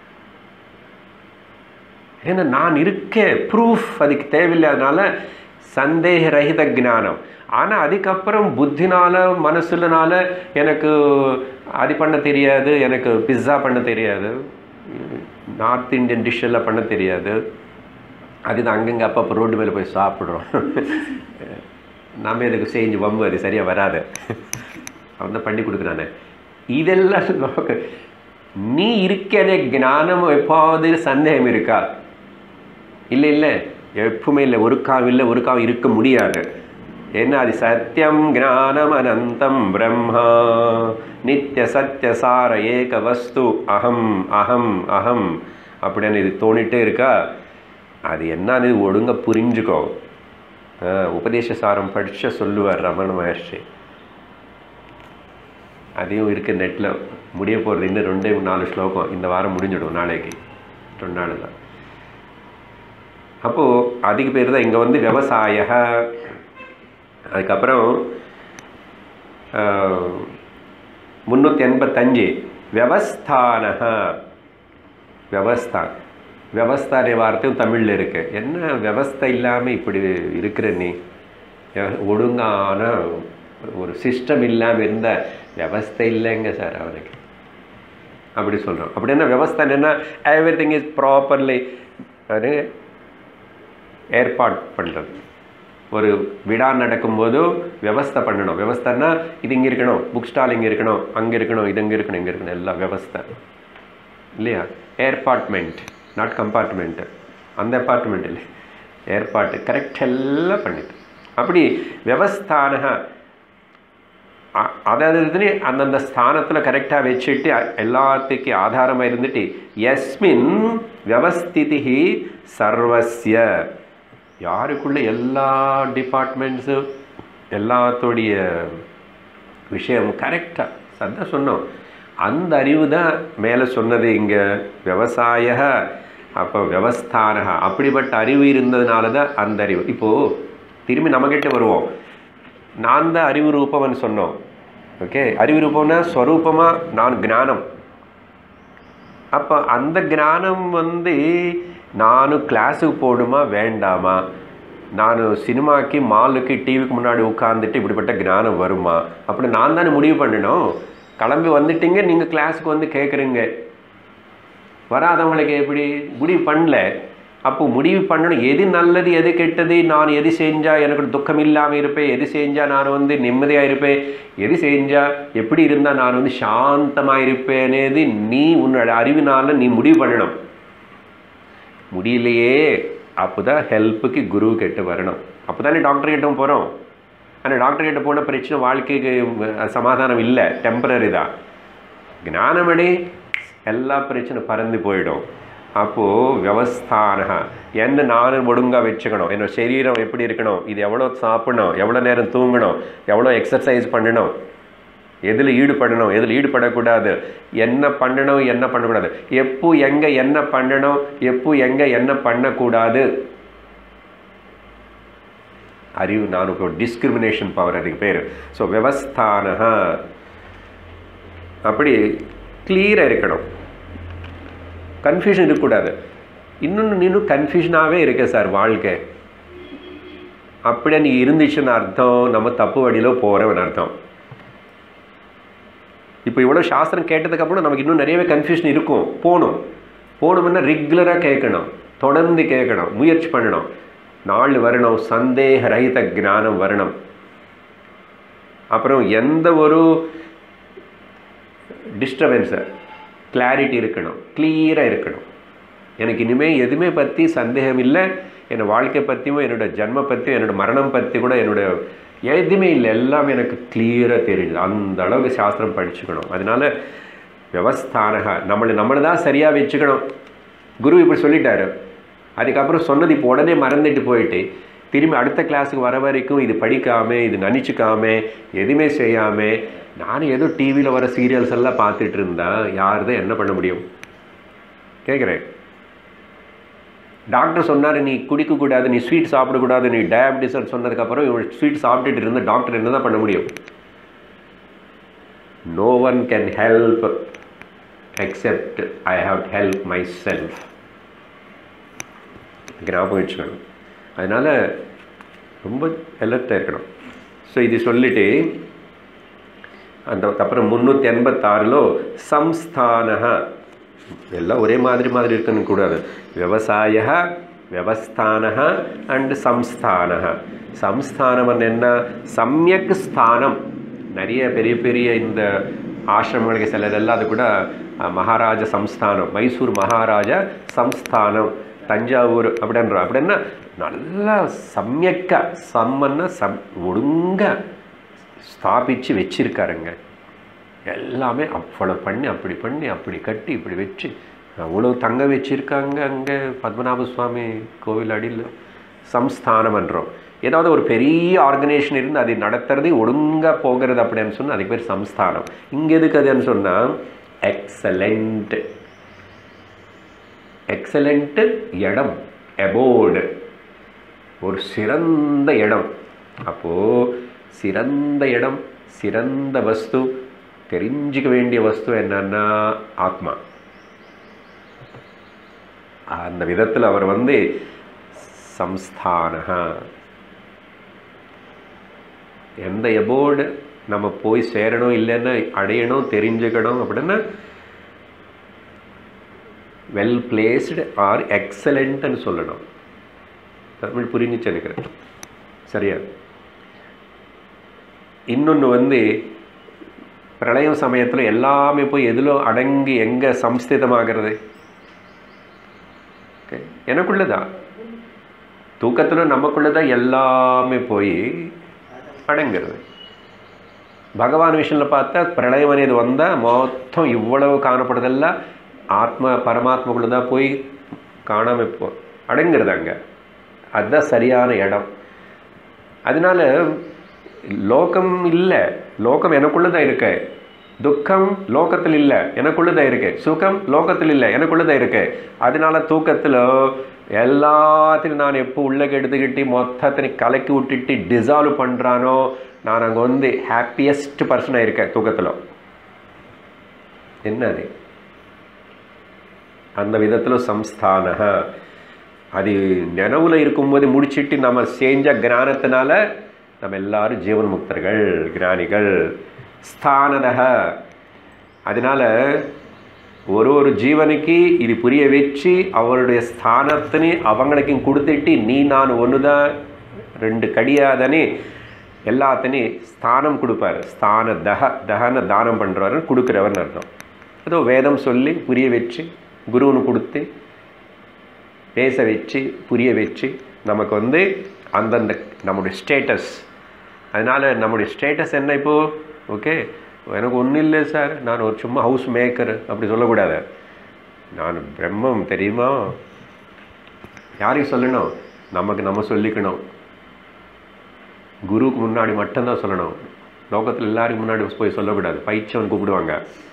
ஏன்னா நான் இருக்கேன் ப்ரூஃப் அதுக்கு தேவையில்லாதனால சந்தேக ரஹித ஞானம் ஆனால் அதுக்கப்புறம் புத்தினால மனசுலனால எனக்கு அது பண்ண தெரியாது எனக்கு பிஸ்ஸா பண்ண தெரியாது நார்த் இந்தியன் டிஷ் எல்லாம் பண்ண தெரியாது அதுதான் அங்கங்கே அப்பப்போ ரோட்டு மேலே போய் சாப்பிட்றோம் நாம இதுக்கு செஞ்சு வம்பு அது சரியாக வராது அவன் தான் பண்ணி கொடுக்குறானே இதெல்லாம் லோக நீ இருக்கதே ஞானம் எப்பாவது சந்தேகம் இருக்கா இல்லை இல்லை எப்பவுமே இல்லை ஒரு காவும் இல்லை ஒரு காவும் இருக்க முடியாது ஏன்னா அது சத்தியம் ஞானம் அனந்தம் பிரம்மா நித்திய சத்திய சார ஏக வஸ்து அகம் அகம் அகம் அப்படின்னு இது தோணிட்டே இருக்கா அது என்னன்னு இது ஒழுங்கா புரிஞ்சுக்கோ ஆ, உபதேச சாரம் படிச்ச சொல்லுவார் ரமண மகர்ஷி அதையும் இருக்குது நெட்டில் முடிய போகிறது இன்னும் ரெண்டே நாலு ஸ்லோகம் இந்த வாரம் முடிஞ்சிடும் நாளைக்கு ரெண்டு நாள் தான் அப்போது அதுக்கு பேர் தான் இங்கே வந்து விவசாய அதுக்கப்புறம் முந்நூற்றி எண்பத்தஞ்சு வியவஸ்தானக வியவஸ்தான் வியவஸ்தான வார்த்தையும் தமிழில் இருக்கு என்ன வியவஸ்தை இல்லாமல் இப்படி இருக்கிற நீ எ- ஒழுங்கான ஒரு சிஸ்டம் இல்லாமல் இருந்த வியவஸ்தை இல்லைங்க சார் அவனுக்கு அப்படி சொல்கிறோம் அப்படி என்ன வியவஸ்தான் என்ன எவ்ரி திங் இஸ் ப்ராப்பர்லி அது ஏற்பாடு பண்ணுறது ஒரு விழா நடக்கும்போது விவஸ்தை பண்ணணும் விவஸ்தைன்னா இது இங்கே இருக்கணும் புக் ஸ்டால் இங்கே இருக்கணும் அங்கே இருக்கணும் இது இங்கே இருக்கணும் இங்கே இருக்கணும் எல்லாம் விவஸ்தை இல்லையா ஏர்பார்ட்மெண்ட் நாட் கம்பார்ட்மெண்ட் அந்த அப்பார்ட்மெண்ட் இல்லை ஏற்பாட்டு கரெக்ட் எல்லாம் பண்ணிட்டு அப்படி விவஸ்தானக அ- அதாவது இதுன்னு அந்தந்த ஸ்தானத்தில் கரெக்டாக வச்சுட்டு அ- எல்லாத்துக்கும் ஆதாரமாக இருந்துட்டு எஸ்மின் வியவஸ்திதி சர்வஸ்ய யாருக்குள்ள எல்லா டிபார்ட்மெண்ட்ஸு எல்லாத்தோடைய விஷயம் கரெக்டாக சத்தம் சொன்னோம் அந்த அறிவு தான் மேலே சொன்னது இங்கே விவசாய அப்போ விவஸ்தானக அப்படிப்பட்ட அறிவு இருந்ததுனால தான் அந்த அறிவு இப்போது திரும்பி நம்மக்கிட்ட வருவோம் நான் தான் அறிவு ரூபம்னு சொன்னோம் ஓகே அறிவு ரூபம்னா ஸ்வரூபமாக நான் ஞானம் அப்போ அந்த ஞானம் வந்து நான் கிளாஸுக்கு போகணுமா வேண்டாமா நான் சினிமாக்கு மாலுக்கு டிவிக்கு முன்னாடி உட்காந்துட்டு இப்படிப்பட்ட ஞானம் வருமா அப்படி நான் தானே முடிவு பண்ணணும் கிளம்பி வந்துட்டீங்க நீங்கள் கிளாஸுக்கு வந்து கேட்குறீங்க வராதவங்களுக்கு எப்படி முடிவு பண்ணல அப்போ முடிவு பண்ணணும் எது நல்லது எது கெட்டது நான் எது செஞ்சால் எனக்கு துக்கம் இல்லாமல் இருப்பேன் எது செஞ்சால் நான் வந்து நிம்மதியாக இருப்பேன் எது செஞ்சால் எப்படி இருந்தால் நான் வந்து சாந்தமாக இருப்பேனேது நீ உன்னோட அறிவினால நீ முடிவு பண்ணணும் முடியலையே அப்போ தான் ஹெல்ப்புக்கு குரு கிட்ட வரணும் அப்போ தானே டாக்டர் கிட்ட போகிறோம் ஆனால் டாக்டர் கிட்ட போன பிரச்சனை வாழ்க்கைக்கு அஹ், சமாதானம் இல்லை டெம்பரரி தான் ஞானமடி எல்லா பிரச்சனை பறந்து போயிடும் அப்போது வியவஸ்தானக என்ன நானும் ஒழுங்காக வச்சுக்கணும் என்னோட சரீரம் எப்படி இருக்கணும் இது எவ்வளோ சாப்பிடணும் எவ்வளோ நேரம் தூங்கணும் எவ்வளோ எக்ஸசைஸ் பண்ணணும் எதில் ஈடுபடணும் எதில் ஈடுபடக்கூடாது என்ன பண்ணணும் என்ன பண்ணக்கூடாது எப்போ எங்கே என்ன பண்ணணும் எப்போ எங்கே என்ன பண்ணக்கூடாது அறிவு நான் இப்போ டிஸ்கிரிமினேஷன் பவர் அதுக்கு பேர் ஸோ விவஸ்தானக அப்படி கிளியராக இருக்கணும் கன்ஃபியூஷன் இருக்கக்கூடாது இன்னொன்று நீனும் கன்ஃபியூஷனாகவே இருக்க சார் வாழ்க்கை அப்படியே நீ இருந்துச்சுன்னு அர்த்தம் நம்ம தப்பு வழியில் போகிறவன் அர்த்தம் இப்போ இவ்வளோ சாஸ்திரம் கேட்டதுக்கப்புறம் நமக்கு இன்னும் நிறையவே கன்ஃபியூஷன் இருக்கும் போகணும் போகணும்னா ரெகுலராக கேட்கணும் தொடர்ந்து கேட்கணும் முயற்சி பண்ணணும் நாள் வரணும் சந்தேக ரහිத ஞானம் வரணும் அப்புறம் எந்த ஒரு டிஸ்டர்பன்ஸை கிளாரிட்டி இருக்கணும் கிளியராக இருக்கணும் எனக்கு இனிமேல் எதுவுமே பற்றி சந்தேகம் இல்லை என் வாழ்க்கை பற்றியும் என்னோட ஜன்ம பற்றியும் என்னோட மரணம் பற்றி கூட என்னோட எதுவுமே இல்லை எல்லாமே எனக்கு கிளியராக தெரியுது அந்த அளவுக்கு சாஸ்திரம் படிச்சுக்கணும் அதனால விவஸ்தானக நம்மளை நம்மளை தான் சரியாக வச்சுக்கணும் குரு இப்படி சொல்லிட்டாரு அதுக்கப்புறம் சொன்னது இப்போ உடனே மறந்துட்டு போயிட்டு திரும்பி அடுத்த கிளாஸுக்கு வர வரைக்கும் இது படிக்காம இது நினச்சிக்காம எதுவுமே செய்யாமல் நானும் ஏதோ டிவியில் வர சீரியல்ஸ் எல்லாம் பார்த்துட்டு இருந்தா யார் தான் என்ன பண்ண முடியும் கேட்குறேன் டாக்டர் சொன்னார் நீ குடிக்கக்கூடாது நீ ஸ்வீட் சாப்பிடக்கூடாது நீ டயபிட்டிஸ் சொன்னதுக்கப்புறம் இவன் ஸ்வீட் சாப்பிட்டுட்டு இருந்த டாக்டர் என்ன தான் பண்ண முடியும் no one can help except I have help myself ஞாபகம் வச்சுக்கணும் அதனால் ரொம்ப எலர்ட்டாக இருக்கணும் ஸோ இது சொல்லிட்டு அந்த அப்புறம் முந்நூற்றி எண்பத்தாறில் சம்ஸ்தானக எல்லாம் ஒரே மாதிரி மாதிரி இருக்கணும் கூடாது விவசாய வியவஸ்தானக அண்ட் சம்ஸ்தானக சம்ஸ்தானம் என்ன சமயக் ஸ்தானம் நிறைய பெரிய பெரிய இந்த ஆசிரமங்களுக்கு சிலதெல்லாம் அது கூட அஹ், மகாராஜ சம்ஸ்தானம் மைசூர் மகாராஜ சம்ஸ்தானம் தஞ்சாவூர் அப்படின்ற அப்படின்னா நல்லா சமயக்க சம்மன்னா சம் ஒழுங்க ஸ்தாபித்து வச்சிருக்காருங்க எல்லாமே அவ்வளோ பண்ணி அப்படி பண்ணி அப்படி கட்டி இப்படி வச்சு அவ்வளோ தங்க வச்சிருக்காங்க அங்கே பத்மநாப சுவாமி கோவில் அடியில் சம்ஸ்தானம்ன்றோம் ஏதாவது ஒரு பெரிய ஆர்கனைசேஷன் இருந்து அதை நடத்துறது ஒழுங்காக போகிறது அப்படின்னு சொன்னால் அதுக்கு பேர் சம்ஸ்தானம் இங்கே எதுக்கு அதுன்னு சொன்னால் எக்ஸலண்ட் எக்ஸலண்ட்டு இடம் எபோர்டு ஒரு சிறந்த இடம் அப்போது சிறந்த இடம் சிறந்த வஸ்து தெரிஞ்சுக்க வேண்டிய வஸ்து என்னன்னா ஆத்மா அந்த விதத்தில் அவர் வந்து சம்ஸ்தானக எந்த எபோர்டு நம்ம போய் சேரணும் இல்லைன்னா அடையணும் தெரிஞ்சுக்கணும் அப்படின்னா வெல் பிளேஸ்டு ஆர் எக்ஸலண்ட்னு சொல்லணும் தமிழ் புரிஞ்சிச்சு நினைக்கிறேன் சரியா இன்னொன்று வந்து பிரளயம் சமயத்தில் எல்லாமே போய் எதிலோ அடங்கி எங்கே சம்ஸ்திதமாகிறது ஓகே எனக்குள்ளே தான் தூக்கத்தில் நமக்குள்ளே தான் எல்லாமே போய் அடங்குறது பகவான் விஷயத்தில் பார்த்தா பிரளயம் అనేది வந்தால் மொத்தம் இவ்வளவு காணப்படுறதெல்லாம் ஆத்ம பரமாத்மாக்குள்ளே தான் போய் காணாமல் போ அடங்குறது அங்கே அதுதான் சரியான இடம் அதனால லோகம் இல்லை லோகம் எனக்குள்ளே தான் இருக்கு துக்கம் லோகத்தில் இல்லை எனக்குள்ளே தான் இருக்கு சுகம் லோகத்தில் இல்லை எனக்குள்ளே தான் இருக்கு அதனால தூக்கத்தில் எல்லாத்தையும் நான் எப்போ உள்ளே எடுத்துக்கிட்டு மொத்தத்தையும் கலக்கி விட்டுட்டு டிசால்வ் பண்ணுறானோ நான் அங்கே வந்து ஹாப்பியஸ்ட் பர்சனாக இருக்கேன் தூக்கத்தில் என்ன அது அந்த விதத்தில் சம்ஸ்தானக அது நினைவில் இருக்கும்போது முடிச்சிட்டு நம்ம செஞ்ச ஞானத்தினால நம்ம எல்லாரும் ஜீவன் முக்தர்கள் ஞானிகள் ஸ்தானதக அதனால ஒரு ஒரு ஜீவனுக்கு இது புரிய வச்சு அவருடைய ஸ்தானத்தினு அவங்களுக்கும் கொடுத்துட்டு நீ நான் ஒன்று தான் ரெண்டு கடியாதனே எல்லாத்தனையும் ஸ்தானம் கொடுப்பார் ஸ்தான தக தகன தானம் பண்ணுறவர் கொடுக்குறவர்னு அர்த்தம் ஏதோ வேதம் சொல்லி புரிய வச்சு குருவுன்னு கொடுத்து பேச வச்சு புரிய வச்சு நமக்கு வந்து அந்தந்த நம்முடைய ஸ்டேட்டஸ் அதனால் நம்முடைய ஸ்டேட்டஸ் என்ன இப்போது ஓகே எனக்கு ஒன்றும் இல்லை சார் நான் ஒரு சும்மா ஹவுஸ் மேக்கர் அப்படி சொல்லக்கூடாது நான் பிரம்மம் தெரியுமா யாரையும் சொல்லணும் நமக்கு நம்ம சொல்லிக்கணும் குருவுக்கு முன்னாடி மட்டும்தான் சொல்லணும் லோகத்தில் எல்லாருக்கும் முன்னாடி போய் சொல்லக்கூடாது பயிற்சவன் கூப்பிடுவாங்க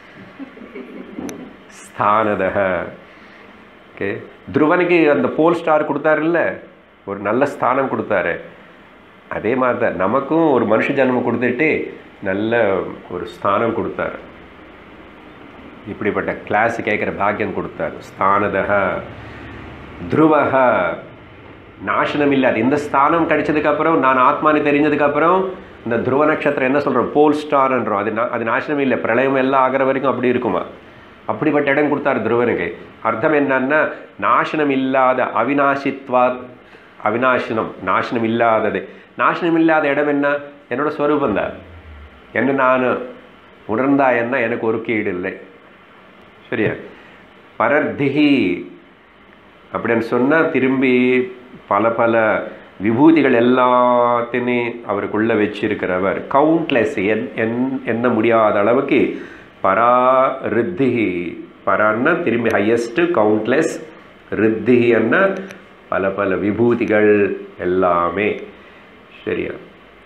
ஸ்தானதக ஓகே துருவனுக்கு அந்த போல் ஸ்டார் கொடுத்தாருல்ல ஒரு நல்ல ஸ்தானம் கொடுத்தாரு அதே மாதிரி தான் நமக்கும் ஒரு மனுஷ ஜன்மம் கொடுத்துட்டு நல்ல ஒரு ஸ்தானம் கொடுத்தாரு இப்படிப்பட்ட கிளாஸ் கேட்குற பாக்கியம் கொடுத்தாரு ஸ்தானதக துருவக நாசனம் இல்லாது இந்த ஸ்தானம் கிடைச்சதுக்கப்புறம் நான் ஆத்மானு தெரிஞ்சதுக்கப்புறம் இந்த துருவ நட்சத்திரம் என்ன சொல்கிறோம் போல் ஸ்டார்ன்றோம் அது நா அது நாசனம் இல்லை பிரளயம் எல்லாம் ஆகிற வரைக்கும் அப்படி இருக்குமா அப்படிப்பட்ட இடம் கொடுத்தாரு துருவனுக்கு அர்த்தம் என்னன்னா நாசனம் இல்லாத அவிநாசித்வா அவிநாசனம் நாசனம் இல்லாதது நாசனம் இல்லாத இடம் என்ன என்னோட ஸ்வரூபம் தான் என்ன நான் உணர்ந்தா என்ன எனக்கு ஒரு கீடு இல்லை சரியா பரத்திகி அப்படின்னு சொன்னால் திரும்பி பல பல விபூதிகள் எல்லாத்தையுமே அவருக்குள்ளே வச்சிருக்கிறவர் கவுண்ட்லெஸ் என் என் எண்ண முடியாத அளவுக்கு பரா ரித்திகி பரான்னா திரும்பி ஹையஸ்ட்டு கவுண்ட்லெஸ் ரித்திகி அன்னா பல பல விபூதிகள் எல்லாமே சரியா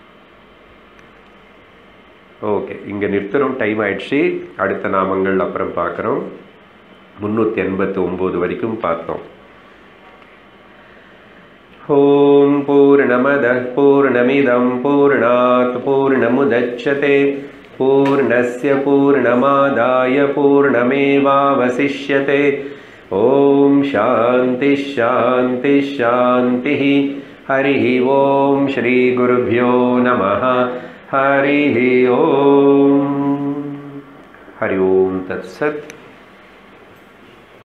ஓகே இங்கே நிறுத்துகிறோம் டைம் ஆயிடுச்சு அடுத்த நாமங்கள் அப்புறம் பார்க்குறோம் முந்நூற்றி எண்பத்தி ஒம்பது வரைக்கும் பார்த்தோம் ॐ पूर्णमदः पूर्णमिदं पूर्णात् पूर्णमुदच्छते पूर्णस्य पूर्णमादाय पूर्णमेवावशिष्यते ॐ शान्तिः शान्तिः शान्तिः हरिः ॐ श्रीगुरुभ्यो नमः हरिः ॐ हरि ओं तत्सत्